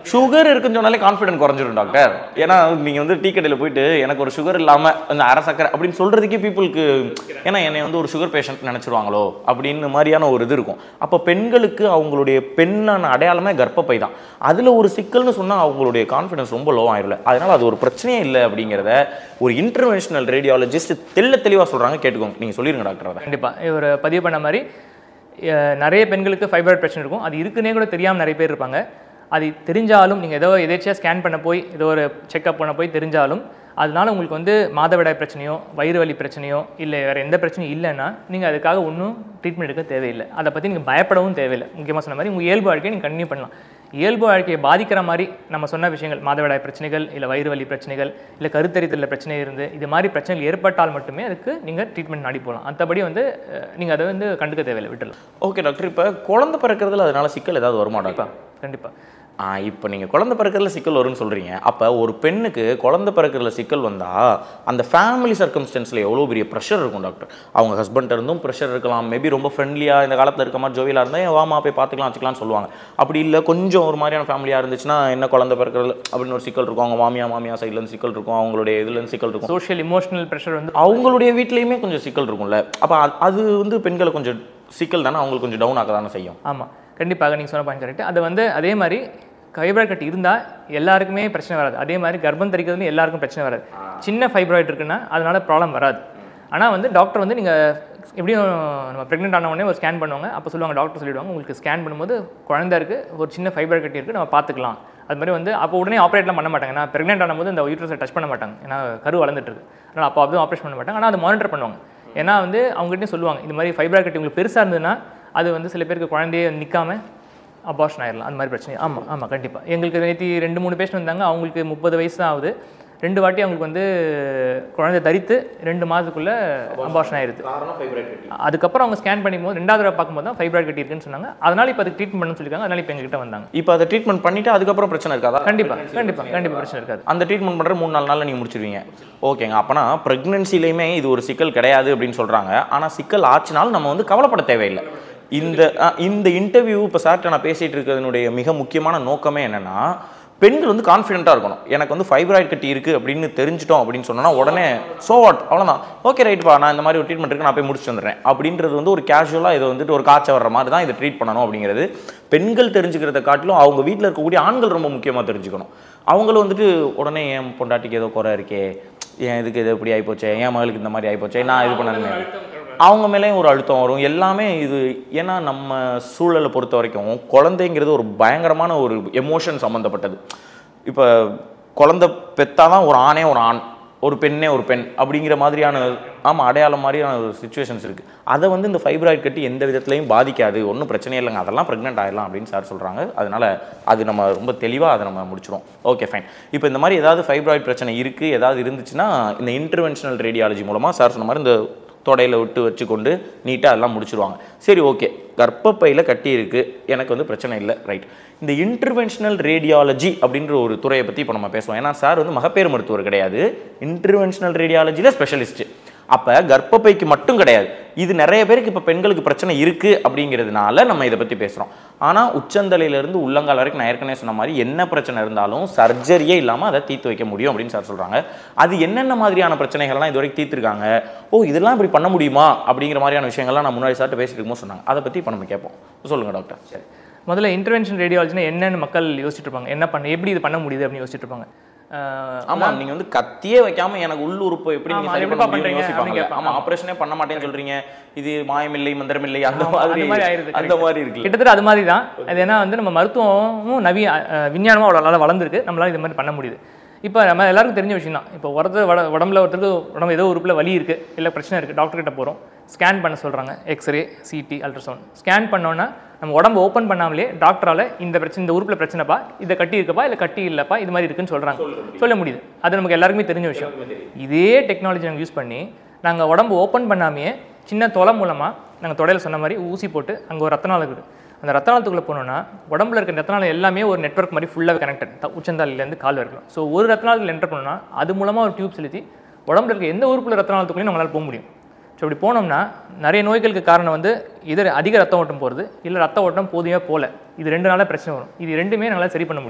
சுகர் இருக்குன்னு சொன்னாலே கான்ஃபிடென்ட் குறைஞ்சிரும் டாக்டர் ஏன்னா நீங்க வந்து டீ கடையில் போயிட்டு எனக்கு ஒரு சுகர் இல்லாம அந்த அரை சக்கரை அப்படின்னு சொல்றதுக்கே பீப்புளுக்கு ஏன்னா என்னை வந்து ஒரு சுகர் பேஷண்ட் நினைச்சிருவாங்களோ அப்படின்னு மாதிரியான ஒரு இது இருக்கும் அப்போ பெண்களுக்கு அவங்களுடைய பெண்ணான அடையாளமே கர்ப்பப்பை தான் அதுல ஒரு சிக்கல்னு சொன்னா அவங்களுடைய கான்ஃபிடன்ஸ் ரொம்ப லோ ஆயிரல அதனால அது ஒரு பிரச்சனையே இல்லை அப்படிங்கிறத ஒரு இன்டர்வென்ஷனல் ரேடியாலஜிஸ்ட் தெள்ள தெளிவா சொல்றாங்க கேட்டுக்கோங்க நீங்க சொல்லிருங்க டாக்டர் அதை கண்டிப்பாக இவர் பதிவு பண்ண மாதிரி அஹ், நிறைய பெண்களுக்கு ஃபைப்ராய்ட் பிரச்சனை இருக்கும் அது இருக்குன்னே கூட தெரியாமல் நிறைய பேர் இருப்பாங்க அது தெரிஞ்சாலும் நீங்கள் ஏதோ எதேச்சியாக ஸ்கேன் பண்ண போய் ஏதோ ஒரு செக்அப் பண்ண போய் தெரிஞ்சாலும் அதனால உங்களுக்கு வந்து மாதவிடாய் பிரச்சனையோ வயிறு வலி பிரச்சனையோ இல்லை வேறு எந்த பிரச்சனையும் இல்லைன்னா நீங்கள் அதுக்காக ஒன்றும் ட்ரீட்மெண்ட் எடுக்க தேவையில்லை அதை பற்றி நீங்கள் பயப்படவும் தேவையில்லை முக்கியமாக சொன்ன மாதிரி உங்கள் இயல்பு வாழ்க்கையை நீங்கள் கண்டினியூ பண்ணலாம் இயல்பு வாழ்க்கையை பாதிக்கிற மாதிரி நம்ம சொன்ன விஷயங்கள் மாதவிடாய் பிரச்சனைகள் இல்லை வயிறு வலி பிரச்சனைகள் இல்லை கருத்தரித்தலில் பிரச்சனை இருந்து இது மாதிரி பிரச்சனைகள் ஏற்பட்டால் மட்டுமே அதுக்கு நீங்கள் ட்ரீட்மெண்ட் நாடி போகலாம் மற்றபடி வந்து நீங்கள் அதை வந்து கண்டுக்க தேவையில்லை விட்டுடலாம் ஓகே டாக்டர் இப்போ குழந்தை பிறக்கிறதுல அதனால சிக்கல் ஏதாவது வருமா டாக்டர் கண்டிப்பாக ஆ இப்போ நீங்கள் குழந்தை பிறக்கிறதுல சிக்கல் வரும்னு சொல்கிறீங்க அப்போ ஒரு பெண்ணுக்கு குழந்தை பிறக்கிறதுல சிக்கல் வந்தால் அந்த ஃபேமிலி சர்க்கம்ஸ்டன்ஸில் எவ்வளோ பெரிய ப்ரெஷர் இருக்கும் டாக்டர் அவங்க ஹஸ்பண்ட் இருந்தும் ப்ரெஷர் இருக்கலாம் மேபி ரொம்ப ஃப்ரெண்ட்லியாக இந்த காலத்தில் இருக்க மாதிரி ஜோவியலாக இருந்தால் "ஏன் வாமா போய் பார்த்துக்கலாம் வச்சுக்கலாம்னு சொல்லுவாங்க அப்படி இல்லை கொஞ்சம் ஒரு மாதிரியான ஃபேமிலியாக இருந்துச்சுன்னா என்ன குழந்தை பிறக்கிறதுல அப்படின்னு ஒரு சிக்கல் இருக்கும் அவங்க மாமியா மாமியா சைட்லேருந்து சிக்கல் இருக்கும் அவங்களுடைய இதுலேருந்து சிக்கல் இருக்கும் சோஷியல் இமோஷனல் ப்ரெஷர் வந்து அவங்களுடைய வீட்லேயுமே கொஞ்சம் சிக்கல் இருக்கும்ல அப்போ அது வந்து பெண்களை கொஞ்சம் சிக்கல் தானே அவங்களுக்கு கொஞ்சம் டவுன் ஆக தானே செய்யும் ஆமாம் கண்டிப்பாக நீங்கள் சொன்ன பாயிண்ட் கரெக்ட் அது வந்து அதே மாதிரி ஃபைப்ராய்ட் கட்டி இருந்தால் எல்லாருக்குமே பிரச்சனை வராது அதே மாதிரி கர்ப்பம் தரிக்கிறதுலையும் எல்லாருக்கும் பிரச்சனை வராது சின்ன ஃபைப்ராய்ட் இருக்குன்னா அதனால ப்ராப்ளம் வராது ஆனால் வந்து டாக்டர் வந்து நீங்கள் எப்படியும் நம்ம ப்ரெக்னென்ட் ஆன உடனே ஒரு ஸ்கேன் பண்ணுவாங்க அப்போ சொல்லுவாங்க டாக்டர் சொல்லிடுவாங்க உங்களுக்கு ஸ்கேன் பண்ணும்போது குழந்தை இருக்குது ஒரு சின்ன ஃபைப்ராய்ட் கட்டி இருக்குது நம்ம பார்த்துக்கலாம் அது மாதிரி வந்து அப்போ உடனே ஆப்ரேட்லாம் பண்ண மாட்டாங்க ஏன்னா ப்ரெக்னென்ட் ஆனபோது இந்த யூட்ரஸை டச் பண்ண மாட்டாங்க ஏன்னா கரு வளர்ந்துட்டு இருக்கு அதனால் அப்போ அப்படியே ஆப்ரேஷன் பண்ண மாட்டாங்க ஆனால் அதை மானிட்டர் பண்ணுவாங்க ஏன்னா வந்து அவங்ககிட்டயும் சொல்லுவாங்க இந்த மாதிரி ஃபைப்ராய்ட் கட்டி உங்களுக்கு பெருசாக இருந்ததுன்னா அது வந்து சில பேருக்கு குழந்தையே நிற்காம அபார்ஷன் ஆயிடலாம் அந்த மாதிரி பிரச்சனை ஆமாம் ஆமாம் கண்டிப்பாக எங்களுக்கு நேற்று ரெண்டு மூணு பேஷண்ட் வந்தாங்க அவங்களுக்கு முப்பது வயசு தான் ஆகுது ரெண்டு வாட்டி அவங்களுக்கு வந்து குழந்தை தரித்து ரெண்டு மாதத்துக்குள்ளே அபார்ஷன் ஆயிருது காரணம் ஃபைப்ரைட் கட்டி அதுக்கப்புறம் அவங்க ஸ்கேன் பண்ணும்போது ரெண்டாவது தடவை பார்க்கும்போது தான் ஃபைப்ராய்ட் கட்டி இருக்குன்னு சொன்னாங்க அதனால இப்போ அதுக்கு ட்ரீட்மெண்ட் பண்ணணும்னு சொல்லியிருக்காங்க அதனால இப்போ எங்ககிட்ட வந்தாங்க இப்போ அதை ட்ரீட்மெண்ட் பண்ணிட்டு அதுக்கப்புறம் பிரச்சனை இருக்காதா கண்டிப்பாக கண்டிப்பாக கண்டிப்பாக பிரச்சனை இருக்காது அந்த ட்ரீட்மெண்ட் பண்ணுற மூணு நாலு நாளில் நீங்கள் முடிச்சிருவீங்க ஓகேங்க அப்போனா ப்ரெக்னென்சிலையுமே இது ஒரு சிக்கல் கிடையாது அப்படின்னு சொல்கிறாங்க ஆனால் சிக்கல் ஆச்சுனாலும் நம்ம வந்து கவலைப்பட தேவையில்லை இந்த அஹ், இந்த இன்டர்வியூ இப்போ சார்ட்ட நான் பேசிகிட்டு இருக்கிறதுனுடைய மிக முக்கியமான நோக்கமே என்னென்னா பெண்கள் வந்து கான்ஃபிடென்ட்டாக இருக்கணும் எனக்கு வந்து ஃபைப்ராய்ட் கட்டி இருக்குது அப்படின்னு தெரிஞ்சிட்டோம் அப்படின்னு சொன்னோன்னா உடனே சோ வாட் அவ்வளோதான் ஓகே ரைட்ப்பா நான் இந்த மாதிரி ஒரு ட்ரீட்மெண்ட் இருக்கு நான் போய் முடிச்சு வந்துடுறேன் அப்படின்றது வந்து ஒரு கேஷுவலாக இதை வந்துட்டு ஒரு காய்ச்சல் வர்ற மாதிரி தான் இதை ட்ரீட் பண்ணணும் அப்படிங்கிறது பெண்கள் தெரிஞ்சுக்கிறத காட்டிலும் அவங்க வீட்டில் இருக்கக்கூடிய ஆண்கள் ரொம்ப முக்கியமாக தெரிஞ்சுக்கணும் அவங்களும் வந்துட்டு உடனே என் பொண்டாட்டிக்கு ஏதோ குறை இருக்கே ஏன் இதுக்கு இது இப்படி ஆகிப்போச்சே என் மகளுக்கு இந்த மாதிரி ஆகிப்போச்சே நான் இது பண்ணணுமே அவங்க மேலேயும் ஒரு அழுத்தம் வரும் எல்லாமே இது ஏன்னா நம்ம சூழலை பொறுத்த வரைக்கும் குழந்தைங்கிறது ஒரு பயங்கரமான ஒரு எமோஷன் சம்மந்தப்பட்டது இப்போ குழந்தை பெத்தாதான் ஒரு ஆணே ஒரு ஆண் ஒரு பெண்ணே ஒரு பெண் அப்படிங்கிற மாதிரியான ஆமாம் அடையாளம் மாதிரியான ஒரு சுச்சுவேஷன்ஸ் இருக்குது அதை வந்து இந்த ஃபைப்ராய்ட் கட்டி எந்த விதத்துலையும் பாதிக்காது ஒன்றும் பிரச்சனை இல்லைங்க அதெல்லாம் ப்ரெக்னென்ட் ஆயிடலாம் அப்படின்னு சார் சொல்கிறாங்க அதனால அது நம்ம ரொம்ப தெளிவாக அதை நம்ம முடிச்சிரும் ஓகே ஃபைன் இப்போ இந்த மாதிரி ஏதாவது ஃபைப்ராய்ட் பிரச்சனை இருக்குது ஏதாவது இருந்துச்சுன்னா இந்த இன்டர்வென்ஷனல் ரேடியாலஜி மூலமாக சார் சொன்ன மாதிரி இந்த தொடையில் விட்டு வச்சுக்கொண்டு நீட்டாக எல்லாம் முடிச்சிருவாங்க சரி ஓகே கர்ப்பப்பையில் கட்டி இருக்குது எனக்கு வந்து பிரச்சனை இல்லை ரைட் இந்த இன்டர்வென்ஷனல் ரேடியாலஜி அப்படின்ற ஒரு துறையை பற்றி இப்போ நம்ம பேசுவோம் ஏன்னா சார் வந்து மகப்பேறு மருத்துவர் கிடையாது இன்டர்வென்ஷனல் ரேடியாலஜியில் ஸ்பெஷலிஸ்ட்டு அப்போ கர்ப்பப்பைக்கு மட்டும் கிடையாது இது நிறைய பேருக்கு இப்போ பெண்களுக்கு பிரச்சனை இருக்குது அப்படிங்கிறதுனால நம்ம இதை பற்றி பேசுகிறோம் ஆனால் உச்சந்தலையிலேருந்து உள்ளங்கால் வரைக்கும் நான் ஏற்கனவே சொன்ன மாதிரி என்ன பிரச்சனை இருந்தாலும் சர்ஜரியே இல்லாமல் அதை தீர்த்து வைக்க முடியும் அப்படின்னு சார் சொல்கிறாங்க அது என்னென்ன மாதிரியான பிரச்சனைகள்லாம் இது வரைக்கும் தீர்த்துருக்காங்க ஓ இதெல்லாம் இப்படி பண்ண முடியுமா அப்படிங்கிற மாதிரியான விஷயங்கள்லாம் நான் முன்னாடி சார்ட்டு பேசிட்டு இருக்கும்போது சொன்னாங்க அதை பற்றி இப்போ நம்ம கேட்போம் சொல்லுங்கள் டாக்டர் சரி முதல்ல இன்டர்வென்ஷன் ரேடியாலஜினா என்னன்னு மக்கள் யோசிச்சுட்டு இருப்பாங்க என்ன பண்ண எப்படி இது பண்ண முடியுது அப்படின்னு யோசிச்சுட்டு இருப்பாங்க ஆஹ் ஆமாம் நீங்கள் வந்து கத்தியே வைக்காம எனக்கு உள்ள உறுப்பு எப்படி ஆமா, நீங்கள் சரி எப்படிப்பா பண்ண முடியும்னு பண்றீங்க யோசிப்பாங்க அப்படின்னு ஆமாம் ஆப்ரேஷனே பண்ண மாட்டேன்னு சொல்கிறீங்க இது மாயமில்லை மந்திரமில்லை அந்த ஆமா, மாதிரி அந்த மாதிரி ஆயிருது, அந்த மாதிரி இருக்குல்ல கிட்டத்தட்ட அது மாதிரி தான் அது ஏன்னா வந்து நம்ம மருத்துவமும் நவீ அஹ் விஞ்ஞானமும் அவ்வளோ நல்லா வளர்ந்துருக்கு நம்மளால இது மாதிரி பண்ண முடியுது இப்போ நம்ம எல்லாருக்கும் தெரிஞ்ச விஷயம் தான் இப்போ ஒருத்தர் வட உடம்புல ஒருத்தருக்கு உடம்பு ஏதோ உறுப்பில் வலி இருக்குது இல்லை பிரச்சனை இருக்குது டாக்டர் கிட்ட போகிறோம் ஸ்கேன் பண்ண சொல்கிறாங்க எக்ஸ்ரே சிடி அல்ட்ராசவுண்ட் ஸ்கேன் பண்ணோன்னா நம்ம உடம்பு ஓப்பன் பண்ணாமலே டாக்டரால் இந்த பிரச்சனை இந்த உறுப்பில் பிரச்சனைப்பா இதை கட்டி இருக்கப்பா இல்லை கட்டி இல்லைப்பா இது மாதிரி இருக்குன்னு சொல்கிறாங்க சொல்ல முடியுது அது நமக்கு எல்லாருக்குமே தெரிஞ்ச விஷயம் இதே டெக்னாலஜி நாங்கள் யூஸ் பண்ணி நாங்கள் உடம்பு ஓப்பன் பண்ணாமையே சின்ன தொலை மூலமாக நாங்கள் தொடையில் சொன்ன மாதிரி ஊசி போட்டு அங்கே ஒரு ரத்த நாளம் இருக்குது அந்த ரத்த நாளத்துக்குள்ளே போனோம்னா உடம்புல இருக்க ரத்த நாளம் எல்லாமே ஒரு நெட்வொர்க் மாதிரி ஃபுல்லாக கனெக்டட் உச்சந்தாலிலேருந்து கால் வரைக்கும் ஸோ ஒரு ரத்த நாளத்தில் என்டர் பண்ணோம்னா அது மூலமாக ஒரு டியூப் செலுத்தி உடம்புல இருக்க எந்த உறுப்புல ரத்த நாளத்துக்குள்ளேயும் நம்மளால் போக முடியும் ஸோ இப்படி போனோம்னா நிறைய நோய்களுக்கு காரணம் வந்து இது அதிக ரத்த ஓட்டம் போகிறது இல்லை ரத்த ஓட்டம் போதியாக போகல இது ரெண்டு நாளாக பிரச்சனை வரும் இது ரெண்டுமே நம்மளால் சரி பண்ண முடியும்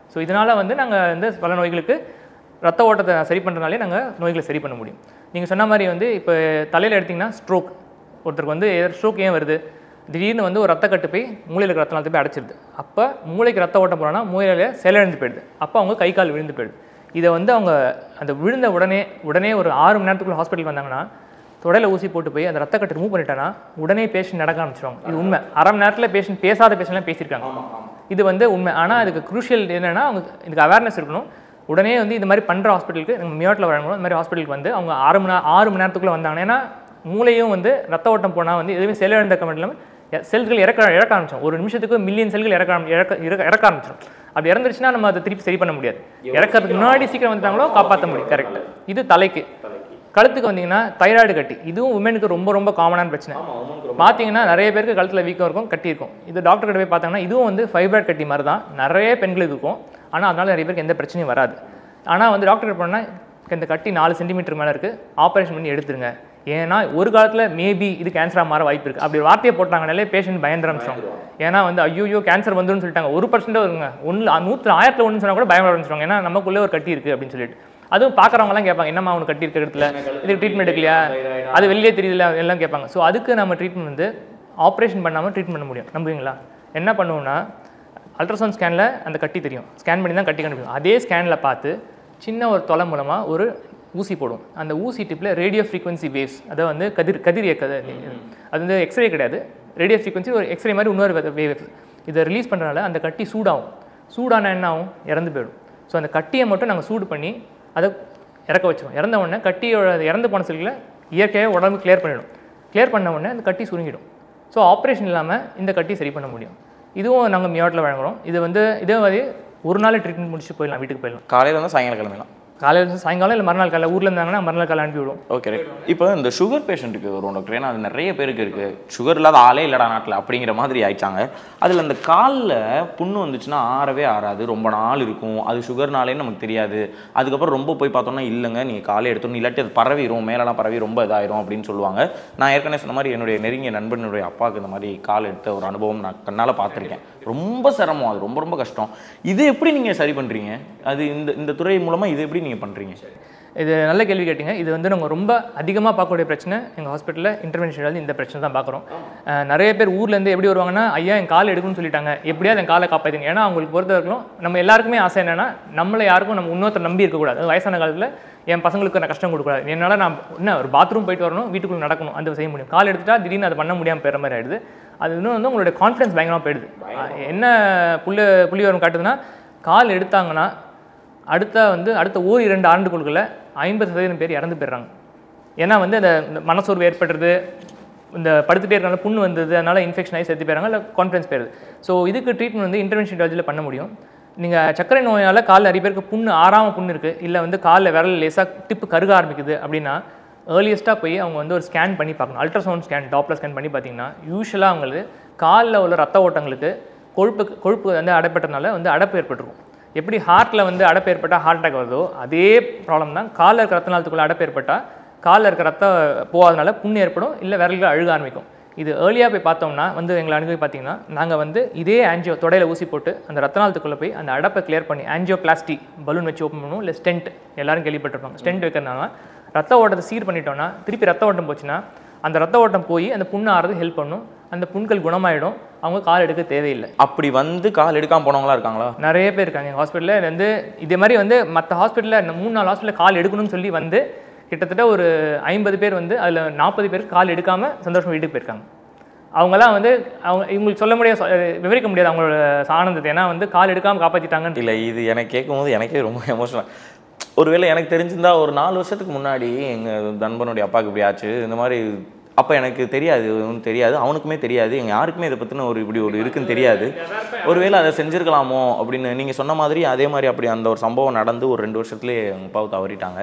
ஸோ இதனால் வந்து நாங்கள் வந்து பல நோய்களுக்கு ரத்த ஓட்டத்தை சரி பண்ணுறதுனாலே நாங்கள் நோய்களை சரி பண்ண முடியும் நீங்கள் சொன்ன மாதிரி வந்து இப்போ தலையில் எடுத்திங்கன்னா ஸ்ட்ரோக் ஒருத்தருக்கு வந்து ஸ்ட்ரோக் ஏன் வருது திடீர்னு வந்து ஒரு ரத்த கட்டு போய் மூளையில் இருக்கிற ரத்த நாளத்தை போய் அடைச்சிருது அப்போ மூளைக்கு ரத்த ஓட்டம் போனோன்னா மூளையில் செயலிழந்து போயிடுது அப்போ அவங்க கை கால் விழுந்து போயிடுது இதை வந்து அவங்க அந்த விழுந்த உடனே உடனே ஒரு ஆறு மணி நேரத்துக்குள்ள ஹாஸ்பிட்டல் வந்தாங்கன்னா தொடையில் ஊசி போட்டு போய் அந்த ரத்த கட்டு ரிமூவ் பண்ணிட்டானா உடனே பேஷண்ட் நடக்க ஆரம்பிச்சிருவாங்க இது உண்மை அரை மணி நேரத்தில் பேஷண்ட் பேசாத பேஷண்ட்லாம் பேசியிருக்காங்க இது வந்து உண்மை ஆனால் அதுக்கு குரூஷியல் என்னென்னா அவங்க இதுக்கு அவேர்னஸ் இருக்கணும் உடனே வந்து இது மாதிரி பண்ணுற ஹாஸ்பிட்டலுக்கு நம்ம மியாட்டில் வழங்கணும் இந்த மாதிரி ஹாஸ்பிட்டலுக்கு வந்து அவங்க ஆறு மணி நேரம் ஆறு மணி நேரத்துக்குள்ளே வந்தாங்க ஏன்னா மூளையும் வந்து ரத்த ஓட்டம் போனால் வந்து எதுவுமே செயலிழந்த கமெண்ட் இல்லாமல் செல்கள் இறக்க இறக்க ஆரம்பிச்சிடும் ஒரு நிமிஷத்துக்கு மில்லியன் செல்கள் இறக்க ஆரம்பி- இறக்க இறக்க இறக்க ஆரம்பிச்சிடும் அப்படி இறந்துருச்சுன்னா நம்ம அதை திருப்பி சரி பண்ண முடியாது இறக்கிறதுக்கு முன்னாடி சீக்கிரம் வந்துட்டாங்களோ காப்பாற்ற முடியும் கரெக்ட் இது தலைக்கு கழுத்துக்கு வந்தீங்கன்னா தைராய்டு கட்டி இதுவும் உமனுக்கு ரொம்ப ரொம்ப காமனான பிரச்சனை பார்த்தீங்கன்னா நிறைய பேருக்கு கழுத்தில் வீக்கம் இருக்கும் கட்டி இருக்கும் இது டாக்டர் கிட்ட போய் பார்த்தாங்கன்னா இதுவும் வந்து ஃபைப்ராய்டு கட்டி மாதிரி தான் நிறைய பெண்களுக்கு இருக்கும் ஆனால் அதனால நிறைய பேருக்கு எந்த பிரச்சனையும் வராது ஆனால் வந்து டாக்டர் கிட்ட போனால் இந்த கட்டி நாலு சென்டிமீட்டர் மேலே இருக்குது ஆப்ரேஷன் பண்ணி எடுத்துருங்க ஏன்னா ஒரு காலத்தில் மேபி இது கேன்சராக மாற வாய்ப்பு இருக்குது அப்படி வார்த்தையை போட்டாங்கனாலே பேஷண்ட் பயந்துட ஆரம்பிச்சிடும் ஏன்னா வந்து ஐயோ கேன்சர் வந்துருன்னு சொல்லிட்டாங்க ஒரு பர்சன்ட் வருங்க ஒன்று நூற்று ஆயிரத்தில் ஒன்று சொன்னால் கூட பயப்பட ஆரம்பிச்சிடுவாங்க ஏன்னா நமக்குள்ளே ஒரு கட்டி இருக்குது அப்படின்னு சொல்லிட்டு அதுவும் பார்க்குறவங்கலாம் கேட்பாங்க என்னம்மா அவனுக்கு கட்டி இருக்கிற இடத்துல இதுக்கு ட்ரீட்மெண்ட் எடுக்கலையா அது வெளியே தெரியல எல்லாம் கேட்பாங்க ஸோ அதுக்கு நம்ம ட்ரீட்மெண்ட் வந்து ஆப்ரேஷன் பண்ணாமல் ட்ரீட் பண்ண முடியும் நம்புவீங்களா என்ன பண்ணுவோம்னா அல்ட்ராசவுண்ட் ஸ்கேனில் அந்த கட்டி தெரியும் ஸ்கேன் பண்ணி தான் கட்டி கண்டுபிடிக்கும் அதே ஸ்கேனில் பார்த்து சின்ன ஒரு தொலை மூலமாக ஒரு ஊசி போடும் அந்த ஊசி டிப்பில் ரேடியோ ஃப்ரீக்வன்சி வேவ்ஸ் அதை வந்து கதிர் கதிர் இயக்கது அது வந்து எக்ஸ்ரே கிடையாது ரேடியோ ஃப்ரீக்வன்சி ஒரு எக்ஸ்ரே மாதிரி இன்னொரு வேவ் இதை ரிலீஸ் பண்ணுறதுனால அந்த கட்டி சூடாகும் சூடான என்ன ஆகும் இறந்து போயிடும் ஸோ அந்த கட்டியை மட்டும் நாங்கள் சூடு பண்ணி அதை இறக்க வச்சிருவோம் இறந்த உடனே கட்டியோட இறந்து போன செல்களை இயற்கையாக உடம்பு கிளியர் பண்ணிடும் கிளியர் பண்ண உடனே அந்த கட்டி சுருங்கிடும் ஸோ ஆப்ரேஷன் இல்லாமல் இந்த கட்டி சரி பண்ண முடியும் இதுவும் நாங்கள் மியாட்டில் வழங்குறோம் இது வந்து இதே மாதிரி ஒரு நாள் ட்ரீட்மெண்ட் முடிச்சு போயிடலாம் வீட்டுக்கு போயிடலாம் காலையில் வந்து சாயங்காலம் கிளம்பலாம் காலையில் இருந்து சாயங்காலம் இல்லை மறுநாள் காலையில் ஊரில் இருந்தாங்கன்னா மறுநாள் காலை அனுப்பி விடுவோம் ஓகே ரைட் இப்போ இந்த சுகர் பேஷண்ட்டுக்கு வரும் டாக்டர் ஏன்னா அது நிறைய பேருக்கு இருக்குது சுகர் இல்லாத ஆளே இல்லடா நாட்டில் அப்படிங்கிற மாதிரி ஆயிட்டாங்க அதில் அந்த காலில் புண்ணு வந்துச்சுன்னா ஆறவே ஆறாது ரொம்ப நாள் இருக்கும் அது சுகர்னாலேன்னு நமக்கு தெரியாது அதுக்கப்புறம் ரொம்ப போய் பார்த்தோம்னா இல்லைங்க நீங்கள் காலை எடுத்தோம் இல்லாட்டி அது பரவிடும் மேலெல்லாம் பரவி ரொம்ப இதாயிரும் அப்படின்னு சொல்லுவாங்க நான் ஏற்கனவே சொன்ன மாதிரி என்னுடைய நெருங்கிய நண்பனுடைய அப்பாவுக்கு இந்த மாதிரி கால் எடுத்த ஒரு அனுபவம் நான் கண்ணால் பார்த்துருக்கேன் ரொம்ப சிரமம் அது ரொம்ப ரொம்ப கஷ்டம் இது எப்படி நீங்கள் சரி பண்ணுறீங்க அது இந்த இந்த துறை மூலமாக இது எப்படி நீங்கள் பண்ணுறீங்க இது நல்ல கேள்வி கேட்டிங்க இது வந்து நாங்கள் ரொம்ப அதிகமாக பார்க்கக்கூடிய பிரச்சனை எங்கள் ஹாஸ்பிட்டலில் இன்டர்வென்ஷன் வந்து இந்த பிரச்சனை தான் பார்க்குறோம் அஹ் நிறைய பேர் ஊர்லேருந்து எப்படி வருவாங்கன்னா ஐயா என் கால் எடுக்கணும்னு சொல்லிட்டாங்க எப்படியாவது என் காலை காப்பாற்றுங்க ஏன்னா அவங்களுக்கு பொறுத்த வரைக்கும் நம்ம எல்லாருக்குமே ஆசை என்னன்னா நம்மளை யாருக்கும் நம்ம இன்னொருத்தர் நம்பி இருக்கக்கூடாது அது வயசான காலத்தில் என் பசங்களுக்கு நான் கஷ்டம் கொடுக்கூடாது என்னால் நான் என்ன ஒரு பாத்ரூம் போயிட்டு வரணும் வீட்டுக்குள்ள நடக்கணும் அந்த செய்ய முடியும் கால் எடுத்துட்டா திடீர்னு அதை பண்ண முடியாமல் போயிற மாதிரி ஆயிடுது அது இன்னும் வந்து உங்களுடைய கான்ஃபிடன்ஸ் பயங்கரமாக போயிடுது அஹ் என்ன புள்ளி புள்ளி வரும் காட்டுதுன்னா கால் எடுத்தாங்கன்னா அடுத்த வந்து அடுத்த ஓர் இரண்டு ஆண்டுகளுக்குள்ள ஐம்பது சதவீதம் பேர் இறந்து போயிடுறாங்க ஏன்னா வந்து அந்த இந்த மனசோர்வு ஏற்படுறது இந்த படுத்துட்டே இருக்கனால புண்ணு வந்தது அதனால இன்ஃபெக்ஷன் ஆகி செத்து போயிடறாங்க இல்லை கான்ஃபிடன்ஸ் போயிடுது ஸோ இதுக்கு ட்ரீட்மெண்ட் வந்து இன்டர்வென்ஷன் டாலஜியில் பண்ண முடியும் நீங்கள் சர்க்கரை நோயால் காலில் நிறைய பேருக்கு புண்ணு ஆறாம புண்ணு இருக்குது இல்லை வந்து காலில் விரல் லேசாக டிப்பு கருக ஆரம்பிக்குது அப்படின்னா ஏர்லியஸ்ட்டாக போய் அவங்க வந்து ஒரு ஸ்கேன் பண்ணி பார்க்கணும் அல்ட்ராசவுண்ட் ஸ்கேன் டாப்லர் ஸ்கேன் பண்ணி பார்த்தீங்கன்னா யூஸ்வலாக அவங்களுக்கு காலில் உள்ள ரத்த ஓட்டங்களுக்கு கொழுப்பு கொழுப்பு வந்து அடைப்பட்டனால வந்து அடைப்பு ஏற்பட்டிருக்கும் எப்படி ஹார்ட்டில் வந்து அடைப்பு ஏற்பட்டால் ஹார்ட் அட்டாக் வருதோ அதே ப்ராப்ளம் தான் காலில் இருக்க ரத்த நாளத்துக்குள்ள அடைப்பு ஏற்பட்டால் காலில் இருக்க ரத்தம் போகாதனால புண்ணு ஏற்படும் இல்லை விரல்கள் அழுக ஆரம்பிக்கும் இது ஏர்லியாக போய் பார்த்தோம்னா வந்து எங்களை அணுகி பார்த்தீங்கன்னா நாங்கள் வந்து இதே ஆன்ஜியோ தொடையில் ஊசி போட்டு அந்த ரத்த நாளத்துக்குள்ளே போய் அந்த அடைப்பை கிளியர் பண்ணி ஆன்ஜியோ பிளாஸ்டி பலூன் வச்சு ஓப்பன் பண்ணுவோம் இல்லை ஸ்டென்ட் எல்லாரும் கேள்விப்பட்டிருப்பாங்க ஸ்டென்ட் வைக்கிறதுனால ரத்த ஓட்டத்தை சீர் பண்ணிட்டோம்னா திருப்பி ரத்த ஓட்டம் போச்சுன்னா அந்த ரத்த ஓட்டம் போய் அந்த புண்ணு ஆறது ஹெல்ப் பண்ணும் அந்த புண்கள் குணமாயிடும் அவங்க கால் எடுக்க தேவையில்லை அப்படி வந்து கால் எடுக்காம போனவங்களா இருக்காங்களா நிறைய பேர் இருக்காங்க எங்கள் ஹாஸ்பிட்டலில் வந்து இதே மாதிரி வந்து மற்ற ஹாஸ்பிட்டலில் மூணு நாலு ஹாஸ்பிட்டலில் கால் எடுக்கணும்னு சொல்லி வந்து கிட்டத்தட்ட ஒரு ஐம்பது பேர் வந்து அதில் நாற்பது பேர் கால் எடுக்காமல் சந்தோஷம் வீட்டுக்கு போயிருக்காங்க அவங்கெல்லாம் வந்து அவங்க இவங்களுக்கு சொல்ல முடியாது சொ- விவரிக்க முடியாது அவங்களோட ஆனந்தத்தை ஏன்னா வந்து கால் எடுக்காமல் காப்பாற்றிட்டாங்கன்னு இல்லை இது எனக்கு கேட்கும்போது எனக்கே ரொம்ப எமோஷனல் ஒருவேளை எனக்கு தெரிஞ்சிருந்தா ஒரு நாலு வருஷத்துக்கு முன்னாடி எங்கள் நண்பனுடைய அப்பாவுக்கு இப்படி ஆச்சு இந்த மாதிரி அப்போ எனக்கு தெரியாது ஒன்றும் தெரியாது அவனுக்குமே தெரியாது எங்கள் யாருக்குமே இதை பற்றின ஒரு இப்படி ஒரு இருக்குன்னு தெரியாது ஒருவேளை அதை செஞ்சுருக்கலாமோ அப்படின்னு நீங்கள் சொன்ன மாதிரி அதே மாதிரி அப்படி அந்த ஒரு சம்பவம் நடந்து ஒரு ரெண்டு வருஷத்துலேயே எங்கள் அப்பாவை தவறிட்டாங்க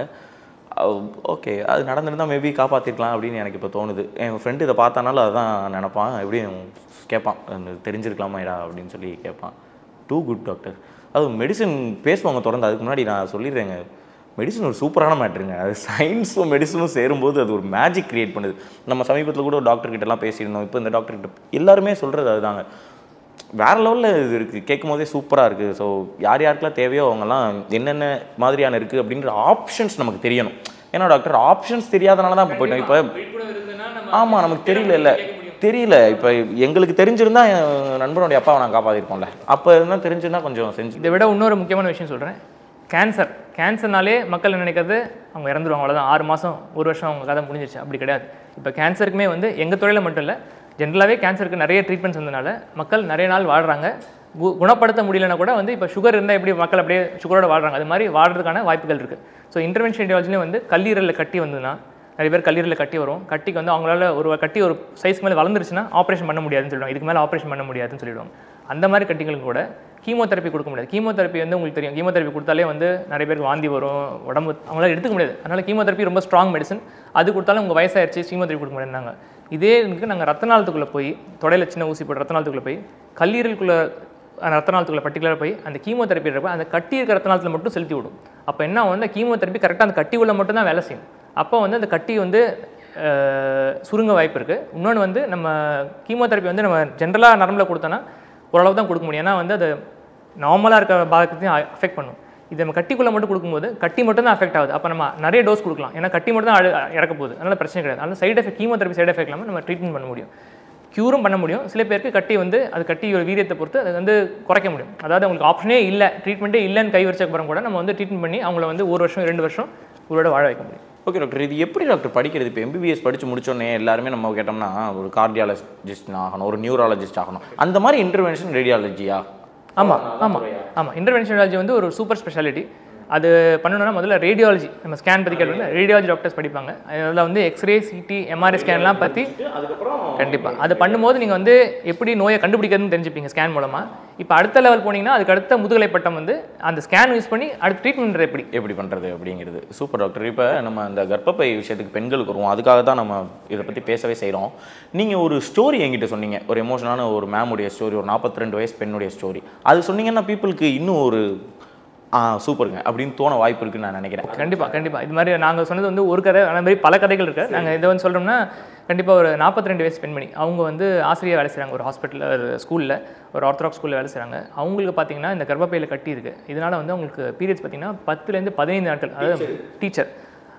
ஓகே அது நடந்திருந்தால் மேபி காப்பாற்றிருக்கலாம் அப்படின்னு எனக்கு இப்போ தோணுது என் ஃப்ரெண்டு இதை பார்த்தானாலும் அதான் நினப்பான் எப்படியும் கேட்பான் "அந்த தெரிஞ்சிருக்கலாமாடா அப்படின்னு சொல்லி கேட்பான் டூ குட் டாக்டர் அது மெடிசன் பேசுவாங்க தொடர்ந்து அதுக்கு முன்னாடி நான் சொல்லிடுறேங்க மெடிசன் ஒரு சூப்பரான மேட்ருங்க அது சயின்ஸும் மெடிசனும் சேரும்போது அது ஒரு மேஜிக் கிரியேட் பண்ணுது நம்ம சமீபத்தில் கூட ஒரு டாக்டர் கிட்டலாம் பேசியிருந்தோம் இப்போ இந்த டாக்டர் கிட்ட எல்லாருமே சொல்கிறது அதுதாங்க வேற லெவலில் இது இருக்குது கேட்கும் போதே சூப்பராக இருக்குது ஸோ யார் யாருக்கெல்லாம் தேவையோ அவங்கெல்லாம் என்னென்ன மாதிரியான இருக்குது அப்படின்ற ஆப்ஷன்ஸ் நமக்கு தெரியணும் ஏன்னா டாக்டர் ஆப்ஷன்ஸ் தெரியாதனால தான் இப்போ போயிட்டோம் இப்போ ஆமாம் நமக்கு தெரியல இல்லை தெரியல இப்போ எங்களுக்கு தெரிஞ்சிருந்தா என் நண்பனுடைய அப்பாவை நான் காப்பாற்றிருப்போம்ல அப்போ இருந்தால் தெரிஞ்சிருந்தா கொஞ்சம் செஞ்சு இதை விட இன்னொரு முக்கியமான விஷயம் சொல்கிறேன் கேன்சர் கேன்சர்னாலே மக்கள் என்ன நினைக்கிறது அவங்க இறந்துருவாங்க அவ்வளோதான் ஆறு மாதம் ஒரு வருஷம் அவங்க கதை முடிஞ்சிருச்சு அப்படி கிடையாது இப்போ கேன்சருக்குமே வந்து எங்கள் துறையில் மட்டும் இல்லை ஜென்ரலாகவே கேன்சருக்கு நிறைய ட்ரீட்மெண்ட்ஸ் வந்தனால மக்கள் நிறைய நாள் வாழ்கிறாங்க கு குணப்படுத்த முடியலனா கூட வந்து இப்போ சுகர் இருந்தால் எப்படி மக்கள் அப்படியே சுகரோட வாழ்கிறாங்க அது மாதிரி வாழ்றதுக்கான வாய்ப்புகள் இருக்குது ஸோ இன்டர்வென்ஷன் ரேடியாலஜிலையும் வந்து கல்லீரலில் கட்டி வந்ததுன்னா நிறைய பேர் கல்லீரலில் கட்டி வரும் கட்டிக்கு வந்து அவங்களால ஒரு கட்டி ஒரு சைஸ்க்கு மேலே வளர்ந்துருச்சுன்னா ஆப்ரேஷன் பண்ண முடியாதுன்னு சொல்லுவாங்க இதுக்கு மேலே ஆப்ரேஷன் பண்ண முடியாதுன்னு சொல்லிடுவாங்க அந்த மாதிரி கட்டிங்களுக்கு கூட கீமோதெரப்பி கொடுக்க முடியாது கீமோதெரப்பி வந்து உங்களுக்கு தெரியும் கீமோதெரப்பி கொடுத்தாலே வந்து நிறைய பேருக்கு வாந்தி வரும் உடம்பு அவங்களால எடுத்துக்க முடியாது அதனால் கீமோதெரப்பி ரொம்ப ஸ்ட்ராங் மெடிசன் அது கொடுத்தாலும் உங்கள் வயசாயிருச்சு கீமோதெரப்பி கொடுக்க முடியாதுனாங்க இதே இதுக்கு நாங்கள் ரத்த நாளத்துக்குள்ளே போய் தொடையில் சின்ன ஊசி போட்டு ரத்த நாளத்துக்குள்ளே போய் கல்லீரலுக்குள்ளே அந்த ரத்த நாளத்துக்குள்ள பர்டிகுலராக போய் அந்த கீமோதெரப்பி இருப்ப அந்த கட்டி இருக்கிற ரத்த நாளத்தில் மட்டும் செலுத்தி விடும் அப்போ என்ன ஆகும் அந்த கீமோதெரப்பி கரெக்டாக அந்த கட்டி உள்ள மட்டும் தான் வேலை செய்யும் அப்போ வந்து அந்த கட்டி வந்து அஹ், சுருங்க வாய்ப்பு இருக்குது இன்னொன்று வந்து நம்ம கீமோதெரப்பி வந்து நம்ம ஜென்ரலாக நரம்பில் கொடுத்தோன்னா ஓரளவு தான் கொடுக்க முடியும் ஏன்னா வந்து அது நார்மலாக இருக்க பாகத்தையும் அஃபெக்ட் பண்ணும் இது நம்ம கட்டிக்குள்ளே மட்டும் கொடுக்கும்போது கட்டி மட்டும் தான் அஃபெக்ட் ஆகுது அப்போ நம்ம நிறைய டோஸ் கொடுக்கலாம் ஏன்னா கட்டி மட்டும் தான் அழு இறக்க போகுது அதனால் பிரச்சனை கிடையாது அதனால் side effect chemotherapy side effect இல்லாமல் நம்ம ட்ரீட்மெண்ட் பண்ண முடியும் க்யூரும் பண்ண முடியும் சில பேருக்கு கட்டி வந்து அது கட்டியோட வீரியத்தை பொறுத்து அது வந்து குறைக்க முடியும் அதாவது அவங்களுக்கு ஆப்ஷனே இல்லை ட்ரீட்மெண்ட்டே இல்லைன்னு கை வச்ச அப்புறம் கூட நம்ம வந்து ட்ரீட்மெண்ட் பண்ணி அவங்கள வந்து ஒரு வருஷம் ரெண்டு வருஷம் உங்களோட வாழ வைக்க முடியும் ஓகே டாக்டர் இது எப்படி டாக்டர் படிக்கிறது இப்போ எம்பிபிஎஸ் படித்து முடிச்சோடனே எல்லாருமே நம்ம கேட்டோம்னா ஒரு கார்டியாலஜிஸ்ட் ஆகணும் ஒரு நியூராலஜிஸ்ட் ஆகணும் அந்த மாதிரி இன்டர்வென்ஷன் ரேடியாலஜியா ஆமாம் ஆமாம் ஆமாம் இன்டர்வென்ஷனாலஜி வந்து ஒரு சூப்பர் ஸ்பெஷாலிட்டி அது பண்ணணும்னா முதல்ல ரேடியாலஜி நம்ம ஸ்கேன் பற்றி கேட்டோம்னா ரேடியாலஜி டாக்டர்ஸ் படிப்பாங்க அதில் வந்து எக்ஸ்ரே சிடி எம்ஆர்ஐ ஸ்கேன்லாம் பற்றி அதுக்கப்புறம் கண்டிப்பாக அது பண்ணும்போது நீங்கள் வந்து எப்படி நோயை கண்டுபிடிக்கிறதுன்னு தெரிஞ்சுப்பீங்க ஸ்கேன் மூலமாக இப்போ அடுத்த லெவல் போனீங்கன்னா அதுக்கு அடுத்த முதுகலை பட்டம் வந்து அந்த ஸ்கேன் யூஸ் பண்ணி அடுத்த ட்ரீட்மெண்ட் எப்படி எப்படி பண்ணுறது அப்படிங்கிறது சூப்பர் டாக்டர் இப்போ நம்ம அந்த கர்ப்பப்பை விஷயத்துக்கு பெண்களுக்கு வருவோம் அதுக்காக தான் நம்ம இதை பற்றி பேசவே செய்கிறோம் நீங்கள் ஒரு ஸ்டோரி என்கிட்ட சொன்னீங்க ஒரு எமோஷனான ஒரு மேமுடைய ஸ்டோரி ஒரு 42 வயசு பெண்ணுடைய ஸ்டோரி அது சொன்னீங்கன்னா பீப்புளுக்கு இன்னும் ஒரு ஆ சூப்பருங்க அப்படின்னு தோண வாய்ப்பு இருக்குன்னு நான் நினைக்கிறேன் கண்டிப்பாக கண்டிப்பாக இது மாதிரி நாங்கள் சொன்னது வந்து ஒரு கதை அந்த மாதிரி பல கதைகள் இருக்குது நாங்கள் இதை வந்து சொல்கிறோம்னா கண்டிப்பாக ஒரு 42 வயசு பெண்மணி அவங்க வந்து ஆசிரியர் வேலை செய்கிறாங்க ஒரு ஹாஸ்பிட்டலில் ஒரு ஸ்கூலில் ஒரு ஆர்த்தடாக்ஸ் ஸ்கூலில் வேலை செய்கிறாங்க அவங்களுக்கு பார்த்தீங்கன்னா இந்த கர்ப்பப்பையில் கட்டி இருக்குது இதனால் வந்து அவங்களுக்கு பீரியட்ஸ் பார்த்தீங்கன்னா பத்துலேருந்து பதினைந்து நாட்கள் அதாவது டீச்சர்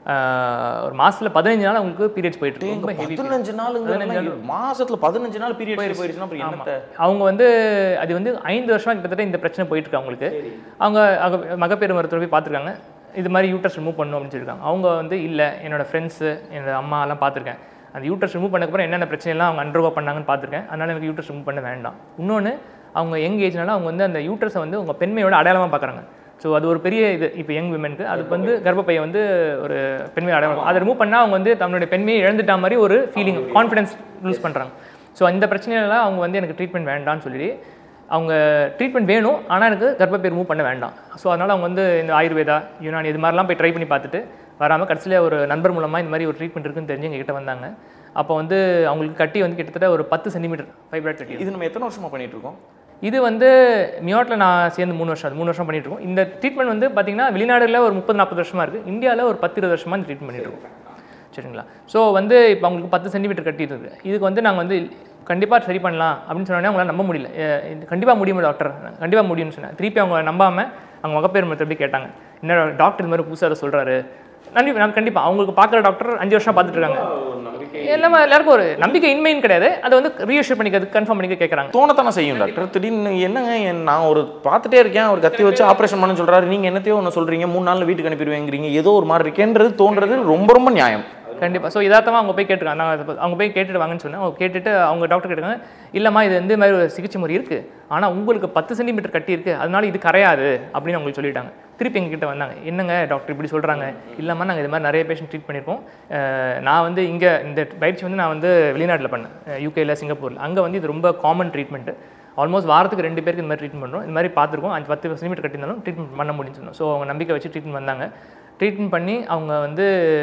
ஒரு மாதத்தில் பதினஞ்சு நாள் அவங்களுக்கு பீரியட்ஸ் போயிட்டு இருக்கு ரொம்ப ஹெவி பதினஞ்சு நாளுங்க மாசத்துல பதினஞ்சு நாள் பீரியட் போயிருச்சுன்னா அப்புறம் என்னத்த அவங்க வந்து அது வந்து ஐந்து வருஷமா கிட்டத்தட்ட இந்த பிரச்சனை போயிட்டு இருக்கு அவங்களுக்கு அவங்க அவங்க மகப்பேறு மருத்துவர் போய் பார்த்துருக்காங்க இது மாதிரி யூட்டர்ஸ் ரிமூவ் பண்ணணும் அப்படின்னு சொல்லியிருக்காங்க அவங்க வந்து இல்லை என்னோட ஃப்ரெண்ட்ஸு என்னோட அம்மா எல்லாம் பார்த்துருக்கேன் அந்த யூட்டர்ஸ் ரிமூவ் பண்ணக்கப்புறம் என்னென்ன பிரச்சனைலாம் அவங்க அண்டர்கோ பண்ணாங்கன்னு பார்த்துருக்கேன் அதனால எனக்கு யூட்டர்ஸ் ரிமூவ் பண்ண வேண்டாம் இன்னொன்று அவங்க யங் ஏஜ்னால அவங்க வந்து அந்த யூட்டர்ஸை வந்து உங்கள் பெண்மையோட அடையாளமாக பார்க்குறாங்க ஸோ அது ஒரு பெரிய இது இப்போ யங் விமனுக்கு அதுக்கு வந்து கர்ப்பப்பையை வந்து ஒரு பெண்மை அடையாளம் அதை ரிமூவ் பண்ணால் அவங்க வந்து தன்னுடைய பெண்மையை இழந்துட்டா மாதிரி ஒரு ஃபீலிங் கான்ஃபிடன்ஸ் லூஸ் பண்ணுறாங்க ஸோ இந்த பிரச்சனையெல்லாம் அவங்க வந்து எனக்கு ட்ரீட்மெண்ட் வேண்டாம்னு சொல்லி அவங்க ட்ரீட்மெண்ட் வேணும் ஆனால் எனக்கு கர்ப்பப்பை ரிமூவ் பண்ண வேண்டாம் ஸோ அதனால் அவங்க வந்து இந்த ஆயுர்வேதா யுனானி இது மாதிரிலாம் போய் ட்ரை பண்ணி பார்த்துட்டு வராமல் கடைசியில் ஒரு நண்பர் மூலமாக இந்த மாதிரி ஒரு ட்ரீட்மெண்ட் இருக்குன்னு தெரிஞ்சு எங்ககிட்ட வந்தாங்க அப்போ வந்து அவங்களுக்கு கட்டி வந்து கிட்டத்தட்ட ஒரு பத்து சென்டிமீட்டர் ஃபைப்ராய்ட் கட்டி இது நம்ம எத்தனை வருஷமா பண்ணிட்டு இருக்கோம் இது வந்து மியாட்டில் நான் சேர்ந்து மூணு வருஷம் அது மூணு வருஷம் பண்ணிட்டு இருக்கோம் இந்த ட்ரீட்மெண்ட் வந்து பார்த்தீங்கன்னா வெளிநாடுல ஒரு முப்பது நாற்பது வருஷமா இருக்குது இந்தியாவில் ஒரு பத்து இருபது வருஷமா இந்த ட்ரீட்மெண்ட் பண்ணிட்டு இருக்கோம் சரிங்களா ஸோ வந்து இப்போ அவங்களுக்கு பத்து சென்டிமீட்டர் கட்டி இருக்குது இதுக்கு வந்து நாங்கள் வந்து கண்டிப்பாக சரி பண்ணலாம் அப்படின்னு சொன்னோடனே அவங்களால நம்ப முடியல கண்டிப்பாக முடியும் டாக்டர் கண்டிப்பாக முடியும்னு சொன்னேன் திருப்பி அவங்க நம்பாமல் அவங்க மகப்பேறு மருத்துவ போய் கேட்டாங்க என்ன டாக்டர் இது மாதிரி புதுசாக சொல்கிறாரு நன்றி நான் கண்டிப்பாக அவங்களுக்கு பார்க்குற டாக்டர் அஞ்சு வருஷம் பார்த்துட்டு இருக்காங்க எல்லாமே எல்லாருக்கும் ஒரு நம்பிக்கை இன்மைன்னு கிடையாது அதை வந்து ரீஅஷ்யூர் பண்ணிக்கிறது கன்ஃபார்ம் பண்ணிக்க கேட்குறாங்க தோணத்தானே செய்யும் டாக்டர் திடீர்னு என்னங்க என் நான் ஒரு பார்த்துட்டே இருக்கேன் ஒரு கத்தி வச்சு ஆப்ரேஷன் பண்ண சொல்றாரு நீங்க என்னத்தையோ ஒன்று சொல்றீங்க மூணு நாள்ல வீட்டுக்கு அனுப்பிடுவேங்கிறீங்க ஏதோ ஒரு மாதிரி இருக்கேன்றது தோன்றது ரொம்ப ரொம்ப நியாயம் கண்டிப்பாக ஸோ யதார்த்தமாக அவங்க போய் கேட்டிருக்காங்க நான் அதை பத்தி- அவங்க போய் கேட்டுட்டு வாங்கன்னு சொன்னேன் அவங்க கேட்டுட்டு அவங்க டாக்டர் கேட்டாங்க இல்லைம்மா இது இந்த மாதிரி ஒரு சிகிச்சை முறை இருக்குது ஆனால் உங்களுக்கு பத்து சென்டிமீட்டர் கட்டி இருக்குது அதனால இது கரையாது அப்படின்னு அவங்களுக்கு சொல்லிட்டாங்க திருப்பி எங்ககிட்ட வந்தாங்க என்னங்க டாக்டர் இப்படி சொல்கிறாங்க இல்லைம்மா நாங்கள் இது மாதிரி நிறைய பேஷண்ட் ட்ரீட் பண்ணியிருக்கோம் அஹ் நான் வந்து இங்கே இந்த பயிற்சி வந்து நான் வந்து வெளிநாட்டில் பண்ணேன் யூகேல சிங்கப்பூரில் அங்கே வந்து இது ரொம்ப காமன் ட்ரீட்மெண்ட்டு ஆல்மோஸ்ட் வாரத்துக்கு ரெண்டு பேருக்கு இந்த மாதிரி ட்ரீட்மெண்ட் பண்ணுறோம் இந்த மாதிரி பார்த்துருக்கோம் அஞ்சு பத்து சென்டிமீட்டர் கட்டியிருந்தாலும் ட்ரீட்மெண்ட் பண்ண முடியும்னு சொன்னோம் ஸோ அவங்க நம்பிக்கை வச்சு ட்ரீட்மெண்ட் வந்தாங்க ட்ரீட்மெண்ட் பண்ணி அவங்க வந்து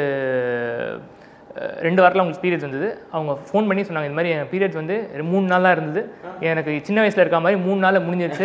அஹ், ரெண்டு வாரத்தில் அவங்களுக்கு பீரியட்ஸ் வந்தது அவங்க ஃபோன் பண்ணி சொன்னாங்க இந்த மாதிரி என் பீரியட்ஸ் வந்து மூணு நாளாக இருந்தது எனக்கு சின்ன வயசில் இருக்க மாதிரி மூணு நாளில் முடிஞ்சிருச்சு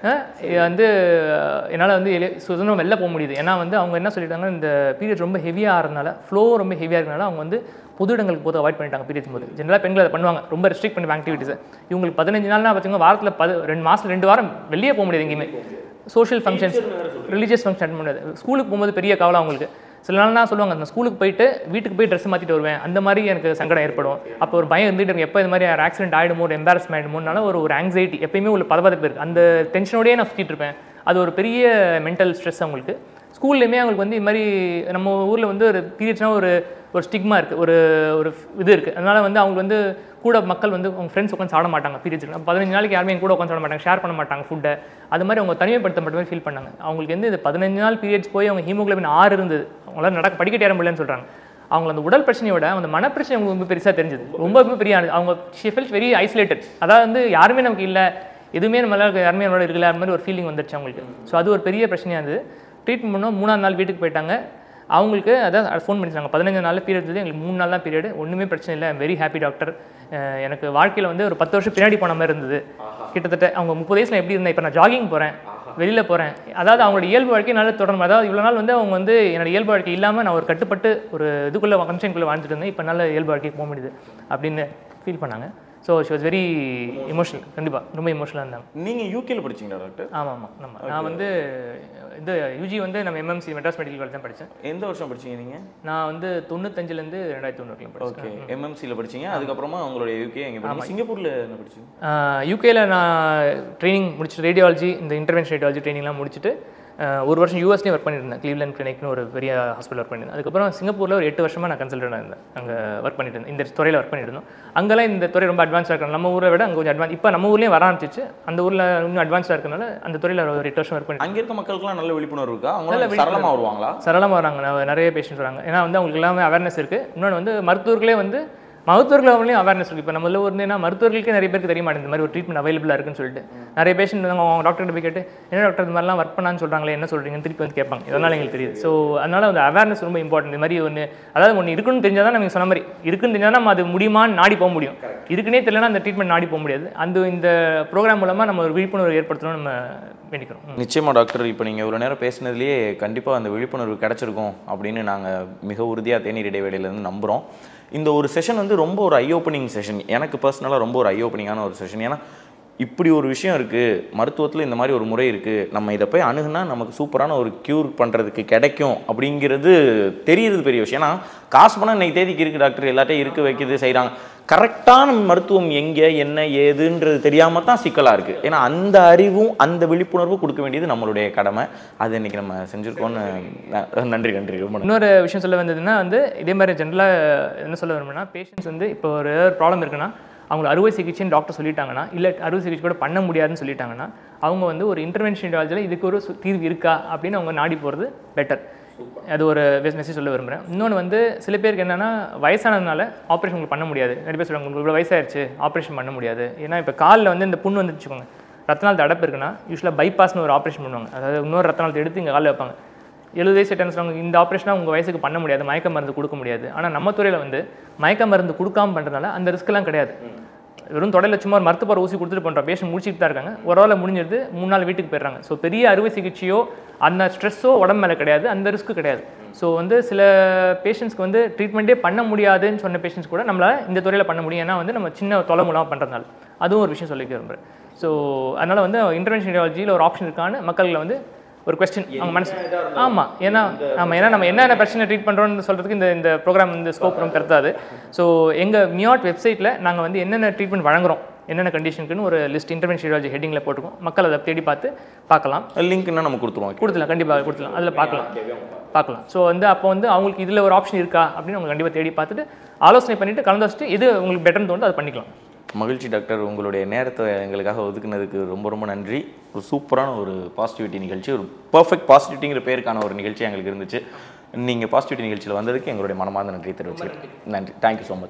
இது வந்து என்னால் வந்து எளி- சுதந்திரம் வெளில போக முடியுது ஏன்னா வந்து அவங்க என்ன சொல்லிட்டாங்க இந்த பீரியட் ரொம்ப ஹெவியாக ஆகிறதுனால ஃப்ளோ ரொம்ப ஹெவியாக இருக்கனால அவங்க வந்து பொது இடங்களுக்கு போது அவாய்ட் பண்ணிட்டாங்க பீரியட்ஸ் போது ஜென்ரலாக பெண்கள் அதை பண்ணுவாங்க ரொம்ப ரெஸ்ட்ரிக்ட் பண்ணுவாங்க ஆக்டிவிட்டிஸ் இவங்களுக்கு பதினஞ்சு நாள்னா பார்த்தீங்கன்னா வாரத்தில் பது ரெண்டு மாதம் ரெண்டு வாரம் வெளியே போக முடியாது எங்கேயுமே social functions religious function attend முடியாது ஸ்கூலுக்கு போகும்போது பெரிய கவலை அவங்களுக்கு சில நாள்னா சொல்லுவாங்க நான் ஸ்கூலுக்கு போயிட்டு வீட்டுக்கு போய் ட்ரெஸ் மாற்றிட்டு வருவேன் அந்த மாதிரி எனக்கு சங்கடம் ஏற்படும் அப்போ ஒரு பயம் இருந்துட்டு இருக்கும் எப்போ இந்த மாதிரி ஆக்சிடென்ட் ஆகிடுமோ ஒரு எம்பாரஸ்மெண்ட் ஆகிடுமோனால ஒரு ஒரு ஆங்ஸைட்டி எப்பயுமே உள்ள பதபதப்பு இருக்குது அந்த டென்ஷனோடயே நான் சுற்றிட்டு இருப்பேன் அது ஒரு பெரிய மென்டல் ஸ்ட்ரெஸ் அவங்களுக்கு ஸ்கூல்லையுமே அவங்களுக்கு வந்து இது மாதிரி நம்ம ஊரில் வந்து ஒரு பீரியட்ஸ்னால் ஒரு ஒரு ஸ்டிக்மா இருக்குது ஒரு ஒரு இது இருக்குது அதனால வந்து அவங்க வந்து கூட மக்கள் வந்து அவங்க ஃப்ரெண்ட்ஸ் உட்காந்து சாப்பிட மாட்டாங்க பீரியட்ஸ் பதினஞ்சு நாளைக்கு யாருமே என் கூட உட்காந்து சாப்பிட மாட்டாங்க ஷேர் பண்ண மாட்டாங்க ஃபுட்டை அது மாதிரி அவங்க தனிமைப்படுத்த மட்டுமே ஃபீல் பண்ணாங்க அவங்களுக்கு வந்து இந்த பதினஞ்சு நாள் பீரியட்ஸ் போய் அவங்க ஹீமோகுளோபின் ஆறு இருந்தது அவங்களால நடக்க படிக்கட்டு ஏற முடியலன்னு சொல்கிறாங்க அவங்க அந்த உடல் பிரச்சனையோட அந்த மனப்பிரச்சனை அவங்களுக்கு ரொம்ப பெருசாக தெரிஞ்சது ரொம்ப ரொம்ப பெரிய ஆனது. அவங்க ஷிஃபெல்ஸ் வெரி ஐசோலேட்டட் அதாவது வந்து யாருமே நமக்கு இல்லை எதுவுமே நம்மளால யாருமே நம்மளோட இருக்கல அது மாதிரி ஒரு ஃபீலிங் வந்துருச்சு அவங்களுக்கு ஸோ அது ஒரு பெரிய பிரச்சனையாக இருந்தது ட்ரீட்மெண்ட் பண்ணோம் மூணாவது நாள் வீட்டுக்கு போயிட்டாங்க அவங்களுக்கு அதான் ஃபோன் பண்ணிட்டாங்க பதினஞ்சு நாள் பீரியட் வந்து எங்களுக்கு மூணு நாள் தான் பீரியட் ஒன்றுமே பிரச்சனை இல்லை வெரி ஹாப்பி டாக்டர் எனக்கு வாழ்க்கையில் வந்து ஒரு பத்து வருஷம் பின்னாடி போன மாதிரி இருந்தது கிட்டத்தட்ட அவங்க முப்பது வயசில் எப்படி இருந்தேன் இப்போ நான் ஜாகிங் போகிறேன் வெளியில் போகிறேன் அதாவது அவங்களோட இயல்பு வாழ்க்கை நல்லா தொடரும் அதாவது இவ்வளோ நாள் வந்து அவங்க வந்து என்னோட இயல்பு வாழ்க்கை இல்லாமல் நான் ஒரு கட்டுப்பட்டு ஒரு இதுக்குள்ளே ஃபங்க்ஷனுக்குள்ளே வாழ்ந்துட்டு இருந்தேன் இப்போ நல்ல இயல்பு வாழ்க்கைக்கு போக முடியுது அப்படின்னு ஃபீல் பண்ணாங்க so she was very emotional கண்டிப்பாக ரொம்ப எமோஷனலாக இருந்தாங்க நீங்கள் யூகேல படிச்சீங்களா டாக்டர் ஆமாம் ஆமாம் நம்ம நான் வந்து இந்த யூஜி வந்து நம்ம எம்எம்சி மெட்ராஸ் மெடிக்கல் காலேஜ் தான் படித்தேன் எந்த வருஷம் படிச்சீங்க நீங்கள் நான் வந்து தொண்ணூத்தஞ்சுலேருந்து ரெண்டாயிரத்தி தொண்ணூறுல படித்தேன் ஓகே எம்எம்சியில் படிச்சீங்க அதுக்கப்புறமா உங்களுடைய யூகே எங்கே படிச்சீங்க சிங்கப்பூரில் என்ன படிச்சீங்க யூகேல நான் ட்ரைனிங் முடிச்சுட்டு ரேடியாலஜி இந்த இன்டர்வென்ஷன் ரேடியாலஜி ட்ரைனிங்லாம் முடிச்சுட்டு ஆஹ் ஒரு வருஷம் யூஎஸ்லேயும் ஒர்க் பண்ணியிருந்தேன் க்ளீவ்லேண்ட் கிளினிக்னு ஒரு பெரிய ஹாஸ்பிட்டல் ஒர்க் பண்ணியிருந்தேன் அதுக்கப்புறம் சிங்கப்பூரில் ஒரு எட்டு வருஷமாக நான் கன்சல்டண்டாக இருந்தேன் அங்கே ஒர்க் பண்ணிட்டு இருந்தேன் இந்த துறையில் ஒர்க் பண்ணிட்டு இருந்தோம் அங்கெல்லாம் இந்த துறை ரொம்ப அட்வான்ஸாக இருக்கணும் நம்ம ஊரை விட அங்கே கொஞ்சம் அட்வான்ஸ் இப்போ நம்ம ஊர்லேயும் வர ஆரம்பிச்சிச்சு அந்த ஊரில் இன்னும் அட்வான்ஸாக இருக்கனால அந்த துறையில் ஒரு எட்டு வருஷம் ஒர்க் பண்ணி அங்கே இருக்க மக்களுக்குலாம் நல்ல விழிப்புணர்வு இருக்கா அவங்க சரளமாக வருவாங்களா சரளமாக வராங்க நான் நிறைய பேஷண்ட்ஸ் வராங்க ஏன்னா வந்து அவங்களுக்கு எல்லாமே அவேர்னஸ் இருக்குது இன்னொன்று வந்து மருத்துவர்களே வந்து மருத்துவர்கள் அவங்களையும் அவேர்னஸ் இருக்குது இப்போ நம்மள வந்து என்ன மருத்துவர்களுக்கே நிறைய பேருக்கு தெரிய மாட்டேங்குது இந்த மாதிரி ஒரு ட்ரீட்மெண்ட் அவைலபிளாக இருக்குன்னு சொல்லிட்டு நிறைய பேஷண்ட் வந்து அவங்க டாக்டர் போய் கேட்டு என்ன டாக்டர் இந்த மாதிரிலாம் ஒர்க் பண்ணான்னு சொல்கிறாங்களே என்ன சொல்கிறீங்கன்னு திருப்பி வந்து கேட்பாங்க இதனால் எங்களுக்கு தெரியுது ஸோ அதனால் அந்த அவேர்னஸ் ரொம்ப இம்பார்ட்டன்ட் இந்த மாதிரி ஒன்று அதாவது ஒன்று இருக்குன்னு தெரிஞ்சால் தான் நம்ம சொன்ன மாதிரி இருக்குன்னு தெரிஞ்சால் நம்ம அது முடியுமான்னு நாடி போக முடியும் இருக்குன்னே தெரியலனா அந்த ட்ரீட்மெண்ட் நாடி போக முடியாது அந்த இந்த ப்ரோக்ராம் மூலமாக நம்ம ஒரு விழிப்புணர்வு ஏற்படுத்தணும்னு நம்ம வேண்டிக்கிறோம் நிச்சயமா டாக்டர் இப்போ நீங்கள் இவ்வளோ நேரம் பேசினதுலேயே கண்டிப்பாக அந்த விழிப்புணர்வு கிடைச்சிருக்கும் அப்படின்னு நாங்கள் மிக உறுதியாக தேநீர் இடைவேளையிலேருந்து நம்புகிறோம் இந்த ஒரு செஷன் வந்து ரொம்ப ஒரு ஐ ஓப்பனிங் செஷன் எனக்கு பர்சனலாக ரொம்ப ஒரு ஐ ஓப்பனிங்கான ஒரு செஷன் ஏன்னா இப்படி ஒரு விஷயம் இருக்குது மருத்துவத்தில் இந்த மாதிரி ஒரு முறை இருக்குது நம்ம இதை போய் அணுகுனா நமக்கு சூப்பரான ஒரு க்யூர் பண்ணுறதுக்கு கிடைக்கும் அப்படிங்கிறது தெரியறது பெரிய விஷயம் ஏன்னா காசு பணம் இன்னைக்கு தேதிக்கு இருக்குது டாக்டர் எல்லாத்தையும் இருக்க வைக்குது செய்கிறாங்க கரெக்டான மருத்துவம் எங்கே என்ன ஏதுன்றது தெரியாமல் தான் சிக்கலாக இருக்குது ஏன்னா அந்த அறிவும் அந்த விழிப்புணர்வும் கொடுக்க வேண்டியது நம்மளுடைய கடமை அது இன்னைக்கு நம்ம செஞ்சுருக்கோம்னு ந- நன்றி நன்றி ரொம்ப நன்றி இன்னொரு விஷயம் சொல்ல வந்ததுன்னா வந்து இதே மாதிரி ஜென்ரலாக என்ன சொல்ல விரும்புனா பேஷண்ட்ஸ் வந்து இப்போ ஒரு ப்ராப்ளம் இருக்குன்னா அவங்க அறுவை சிகிச்சைன்னு டாக்டர் சொல்லிட்டாங்கன்னா இல்லை அறுவை சிகிச்சை கூட பண்ண முடியாதுன்னு சொல்லிட்டாங்கன்னா அவங்க வந்து ஒரு இன்டர்வென்ஷன் இதுக்கு ஒரு சு- தீர்வு இருக்கா அப்படின்னு அவங்க நாடி போகிறது பெட்டர் அது ஒரு மெசேஜ் சொல்ல விரும்புகிறேன் இன்னொன்று வந்து சில பேருக்கு என்னென்னா வயசானதுனால ஆப்ரேஷன் உங்களுக்கு பண்ண முடியாது நிறைய பேர் சொல்லுவாங்க உங்களுக்கு இவ்வளோ வயசாயிருச்சு ஆப்ரேஷன் பண்ண முடியாது ஏன்னா இப்போ காலில் வந்து இந்த புண்ணு வந்து வச்சுக்கோங்க ரத்த நாளத்து அடப்பு இருக்குன்னா யூஸ்வலாக பைபாஸ்னு ஒரு ஆப்ரேஷன் பண்ணுவாங்க அதாவது இன்னொரு ரத்த நாளத்தை எடுத்து இங்கே காலில் வைப்பாங்க எழுபது வயசு எட்டான சொல்லுவாங்க இந்த ஆப்ரேஷனாக உங்கள் வயசுக்கு பண்ண முடியாது மயக்க மருந்து கொடுக்க முடியாது ஆனால் நம்ம துறையில் வந்து மயக்க மருந்து கொடுக்காம பண்ணுறதுனால அந்த ரிஸ்க்லாம் கிடையாது வெறும் தொடையில் சும்மா ஒரு மருத்துவ ஊசி கொடுத்துட்டு பண்ணுறோம் பேஷண்ட் முடிச்சிட்டு தான் இருக்காங்க ஒரு வேளை முடிஞ்சிருது மூணு நாள் வீட்டுக்கு போயிடுறாங்க ஸோ பெரிய அறுவை சிகிச்சையோ அந்த ஸ்ட்ரெஸ்ஸோ உடம்பு மேலே கிடையாது அந்த ரிஸ்க்கு கிடையாது ஸோ வந்து சில பேஷண்ட்ஸ்க்கு வந்து ட்ரீட்மெண்ட்டே பண்ண முடியாதுன்னு சொன்ன பேஷண்ட்ஸ் கூட நம்மளால் இந்த துறையில் பண்ண முடியும் ஏன்னா வந்து நம்ம சின்ன தொலை மூலமாக பண்ணுறதுனால அதுவும் ஒரு விஷயம் சொல்லிக்க விரும்புகிறேன் ஸோ அதனால் வந்து இன்டர்வென்ஷன் ரேடியாலஜியில் ஒரு ஆப்ஷன் இருக்கான்னு மக்கள்களை வந்து ஒரு கொஸ்டின் அவங்க மனசு ஆமாம் ஏன்னா ஆமாம் ஏன்னா நம்ம என்னென்ன பிரச்சனை ட்ரீட் பண்ணுறோம்னு சொல்கிறதுக்கு இந்த இந்த ப்ரோக்ராம் இந்த ஸ்கோப் ரொம்ப கருத்தாது ஸோ எங்கள் மியாட் வெப்சைட்டில் நாங்கள் வந்து என்னென்ன ட்ரீட்மெண்ட் வழங்குறோம் என்னென்ன கண்டிஷனுக்குன்னு ஒரு லிஸ்ட் இன்டர்வென்ஷன் ரேடியாலஜி ஹெட்டிங்கில் போட்டிருக்கோம் மக்கள் அதை தேடி பார்த்து பார்க்கலாம் லிங்க்னா நம்ம கொடுத்துருவோம் கொடுத்துலாம் கண்டிப்பாக கொடுத்துலாம் அதில் பார்க்கலாம் பார்க்கலாம் ஸோ வந்து அப்போ வந்து அவங்களுக்கு இதில் ஒரு ஆப்ஷன் இருக்கா அப்படின்னு அவங்க கண்டிப்பாக தேடி பார்த்துட்டு ஆலோசனை பண்ணிவிட்டு கலந்து வச்சுட்டு இது உங்களுக்கு பெட்டர்னு தோணுது அதை பண்ணிக்கலாம் மகிழ்ச்சி டாக்டர் உங்களுடைய நேரத்தை எங்களுக்காக ஒதுக்குனதுக்கு ரொம்ப ரொம்ப நன்றி ஒரு சூப்பரான ஒரு பாசிட்டிவிட்டி நிகழ்ச்சி ஒரு பர்ஃபெக்ட் பாசிட்டிவிட்டிங்கிற பேருக்கான ஒரு நிகழ்ச்சி எங்களுக்கு இருந்துச்சு நீங்கள் பாசிட்டிவிட்டி நிகழ்ச்சியில் வந்ததுக்கு எங்களுடைய மனமார்ந்த நன்றி தெரிவிச்சுக்கிறேன் நன்றி தேங்க்யூ ஸோ மச்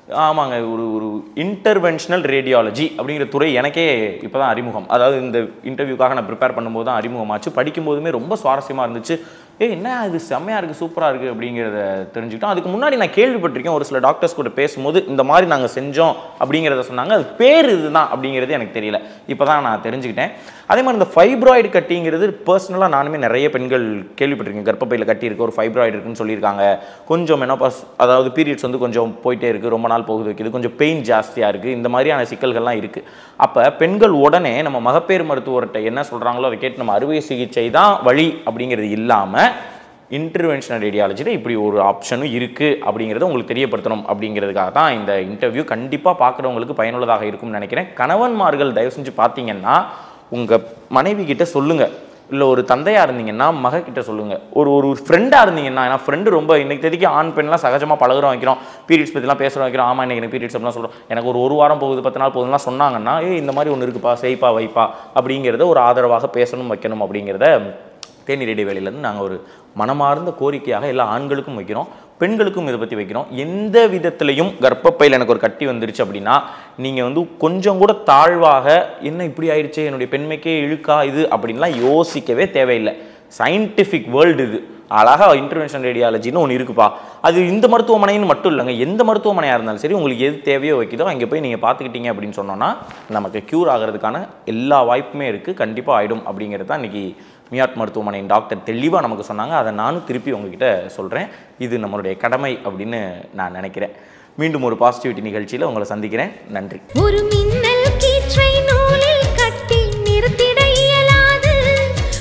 ஆமாங்க ஒரு ஒரு இன்டர்வென்ஷனல் ரேடியாலஜி அப்படிங்கிற துறை எனக்கே இப்போ தான் அறிமுகம் அதாவது இந்த இன்டர்வியூக்காக நான் ப்ரிப்பேர் பண்ணும்போது தான் அறிமுகமாச்சு படிக்கும்போதுமே ரொம்ப சுவாரஸ்யமாக இருந்துச்சு ஏ என்ன இது செம்மையாக இருக்குது சூப்பராக இருக்குது அப்படிங்கிறத தெரிஞ்சுக்கிட்டோம் அதுக்கு முன்னாடி நான் கேள்விப்பட்டிருக்கேன் ஒரு சில டாக்டர்ஸ் கூட பேசும்போது இந்த மாதிரி நாங்கள் செஞ்சோம் அப்படிங்கிறத சொன்னாங்க அது பேர் இதுதான் அப்படிங்கிறது எனக்கு தெரியல இப்போ தான் நான் தெரிஞ்சுக்கிட்டேன் அதே மாதிரி இந்த ஃபைப்ராய்டு கட்டிங்கிறது பர்சனலாக நானுமே நிறைய பெண்கள் கேள்விப்பட்டிருக்கேன் கர்ப்பப்பையில் கட்டி இருக்கு ஒரு ஃபைப்ராய்டு இருக்குன்னு சொல்லியிருக்காங்க கொஞ்சம் மெனோபாஸ் அதாவது பீரியட்ஸ் வந்து கொஞ்சம் போயிட்டே இருக்குது ரொம்ப நாள் போகுது வைக்குது கொஞ்சம் பெயின் ஜாஸ்தியாக இருக்குது இந்த மாதிரியான சிக்கல்கள்லாம் இருக்குது அப்போ பெண்கள் உடனே நம்ம மகப்பேறு மருத்துவர்கிட்ட என்ன சொல்கிறாங்களோ அதை கேட்டு நம்ம அறுவை சிகிச்சை தான் வழி அப்படிங்கிறது இல்லாமல் இன்டர்வென்ஷனல் ரேடியாலஜியில் இப்படி ஒரு ஆப்ஷனும் இருக்குது அப்படிங்கிறத உங்களுக்கு தெரியப்படுத்தணும் அப்படிங்கிறதுக்காக தான் இந்த இன்டர்வியூ கண்டிப்பாக பார்க்குறவங்களுக்கு பயனுள்ளதாக இருக்கும்னு நினைக்கிறேன் கணவன்மார்கள் தயவு செஞ்சு பார்த்தீங்கன்னா உங்கள் மனைவி கிட்ட சொல்லுங்கள் இல்லை ஒரு தந்தையாக இருந்தீங்கன்னா மக கிட்ட சொல்லுங்கள் ஒரு ஒரு ஃப்ரெண்டாக இருந்தீங்கன்னா ஏன்னா ஃப்ரெண்டு ரொம்ப இன்னைக்கு தேதிக்கு ஆண் பெண்லாம் சகஜமாக பழகுறோம் வைக்கிறோம் பீரியட்ஸ் பற்றிலாம் பேசுகிறோம் வைக்கிறோம் ஆமாம் இன்னைக்கு எனக்கு பீரியட்ஸ் அப்படிலாம் சொல்கிறோம் எனக்கு ஒரு ஒரு வாரம் போகுது பத்து நாள் போகுதுலாம் சொன்னாங்கன்னா ஏ இந்த மாதிரி ஒன்று இருக்குப்பா செய்ப்பா வைப்பா அப்படிங்கிறத ஒரு ஆதரவாக பேசணும் வைக்கணும் அப்படிங்கிறத தேநீர் இடைவேளையிலேருந்து நாங்கள் ஒரு மனமார்ந்த கோரிக்கையாக எல்லா ஆண்களுக்கும் வைக்கிறோம் பெண்களுக்கும் இதை பற்றி வைக்கிறோம் எந்த விதத்துலையும் கர்ப்பப்பையில் எனக்கு ஒரு கட்டி வந்துருச்சு அப்படின்னா நீங்கள் வந்து கொஞ்சம் கூட தாழ்வாக என்ன இப்படி ஆயிடுச்சே என்னுடைய பெண்மைக்கே இழுக்கா இது அப்படின்லாம் யோசிக்கவே தேவையில்லை சயின்டிஃபிக் வேர்ல்டு இது அழகாக இன்டர்வென்ஷன் ரேடியாலஜின்னு ஒன்று இருக்குப்பா அது இந்த மருத்துவமனைன்னு மட்டும் இல்லைங்க எந்த மருத்துவமனையாக இருந்தாலும் சரி உங்களுக்கு எது தேவையோ வைக்குதோ அங்கே போய் நீங்கள் பார்த்துக்கிட்டீங்க அப்படின்னு சொன்னோன்னா நமக்கு க்யூர் ஆகிறதுக்கான எல்லா வாய்ப்புமே இருக்குது கண்டிப்பாக ஆகிடும் அப்படிங்கிறது தான் இன்றைக்கி மியாட் மருத்துவமனையின் டாக்டர் தெளிவாக நமக்கு சொன்னாங்க அதை நானும் திருப்பி உங்ககிட்ட சொல்கிறேன் இது நம்மளுடைய கடமை அப்படின்னு நான் நினைக்கிறேன் மீண்டும் ஒரு பாசிட்டிவிட்டி நிகழ்ச்சியில் உங்களை சந்திக்கிறேன் நன்றி ஒரு மின்னல்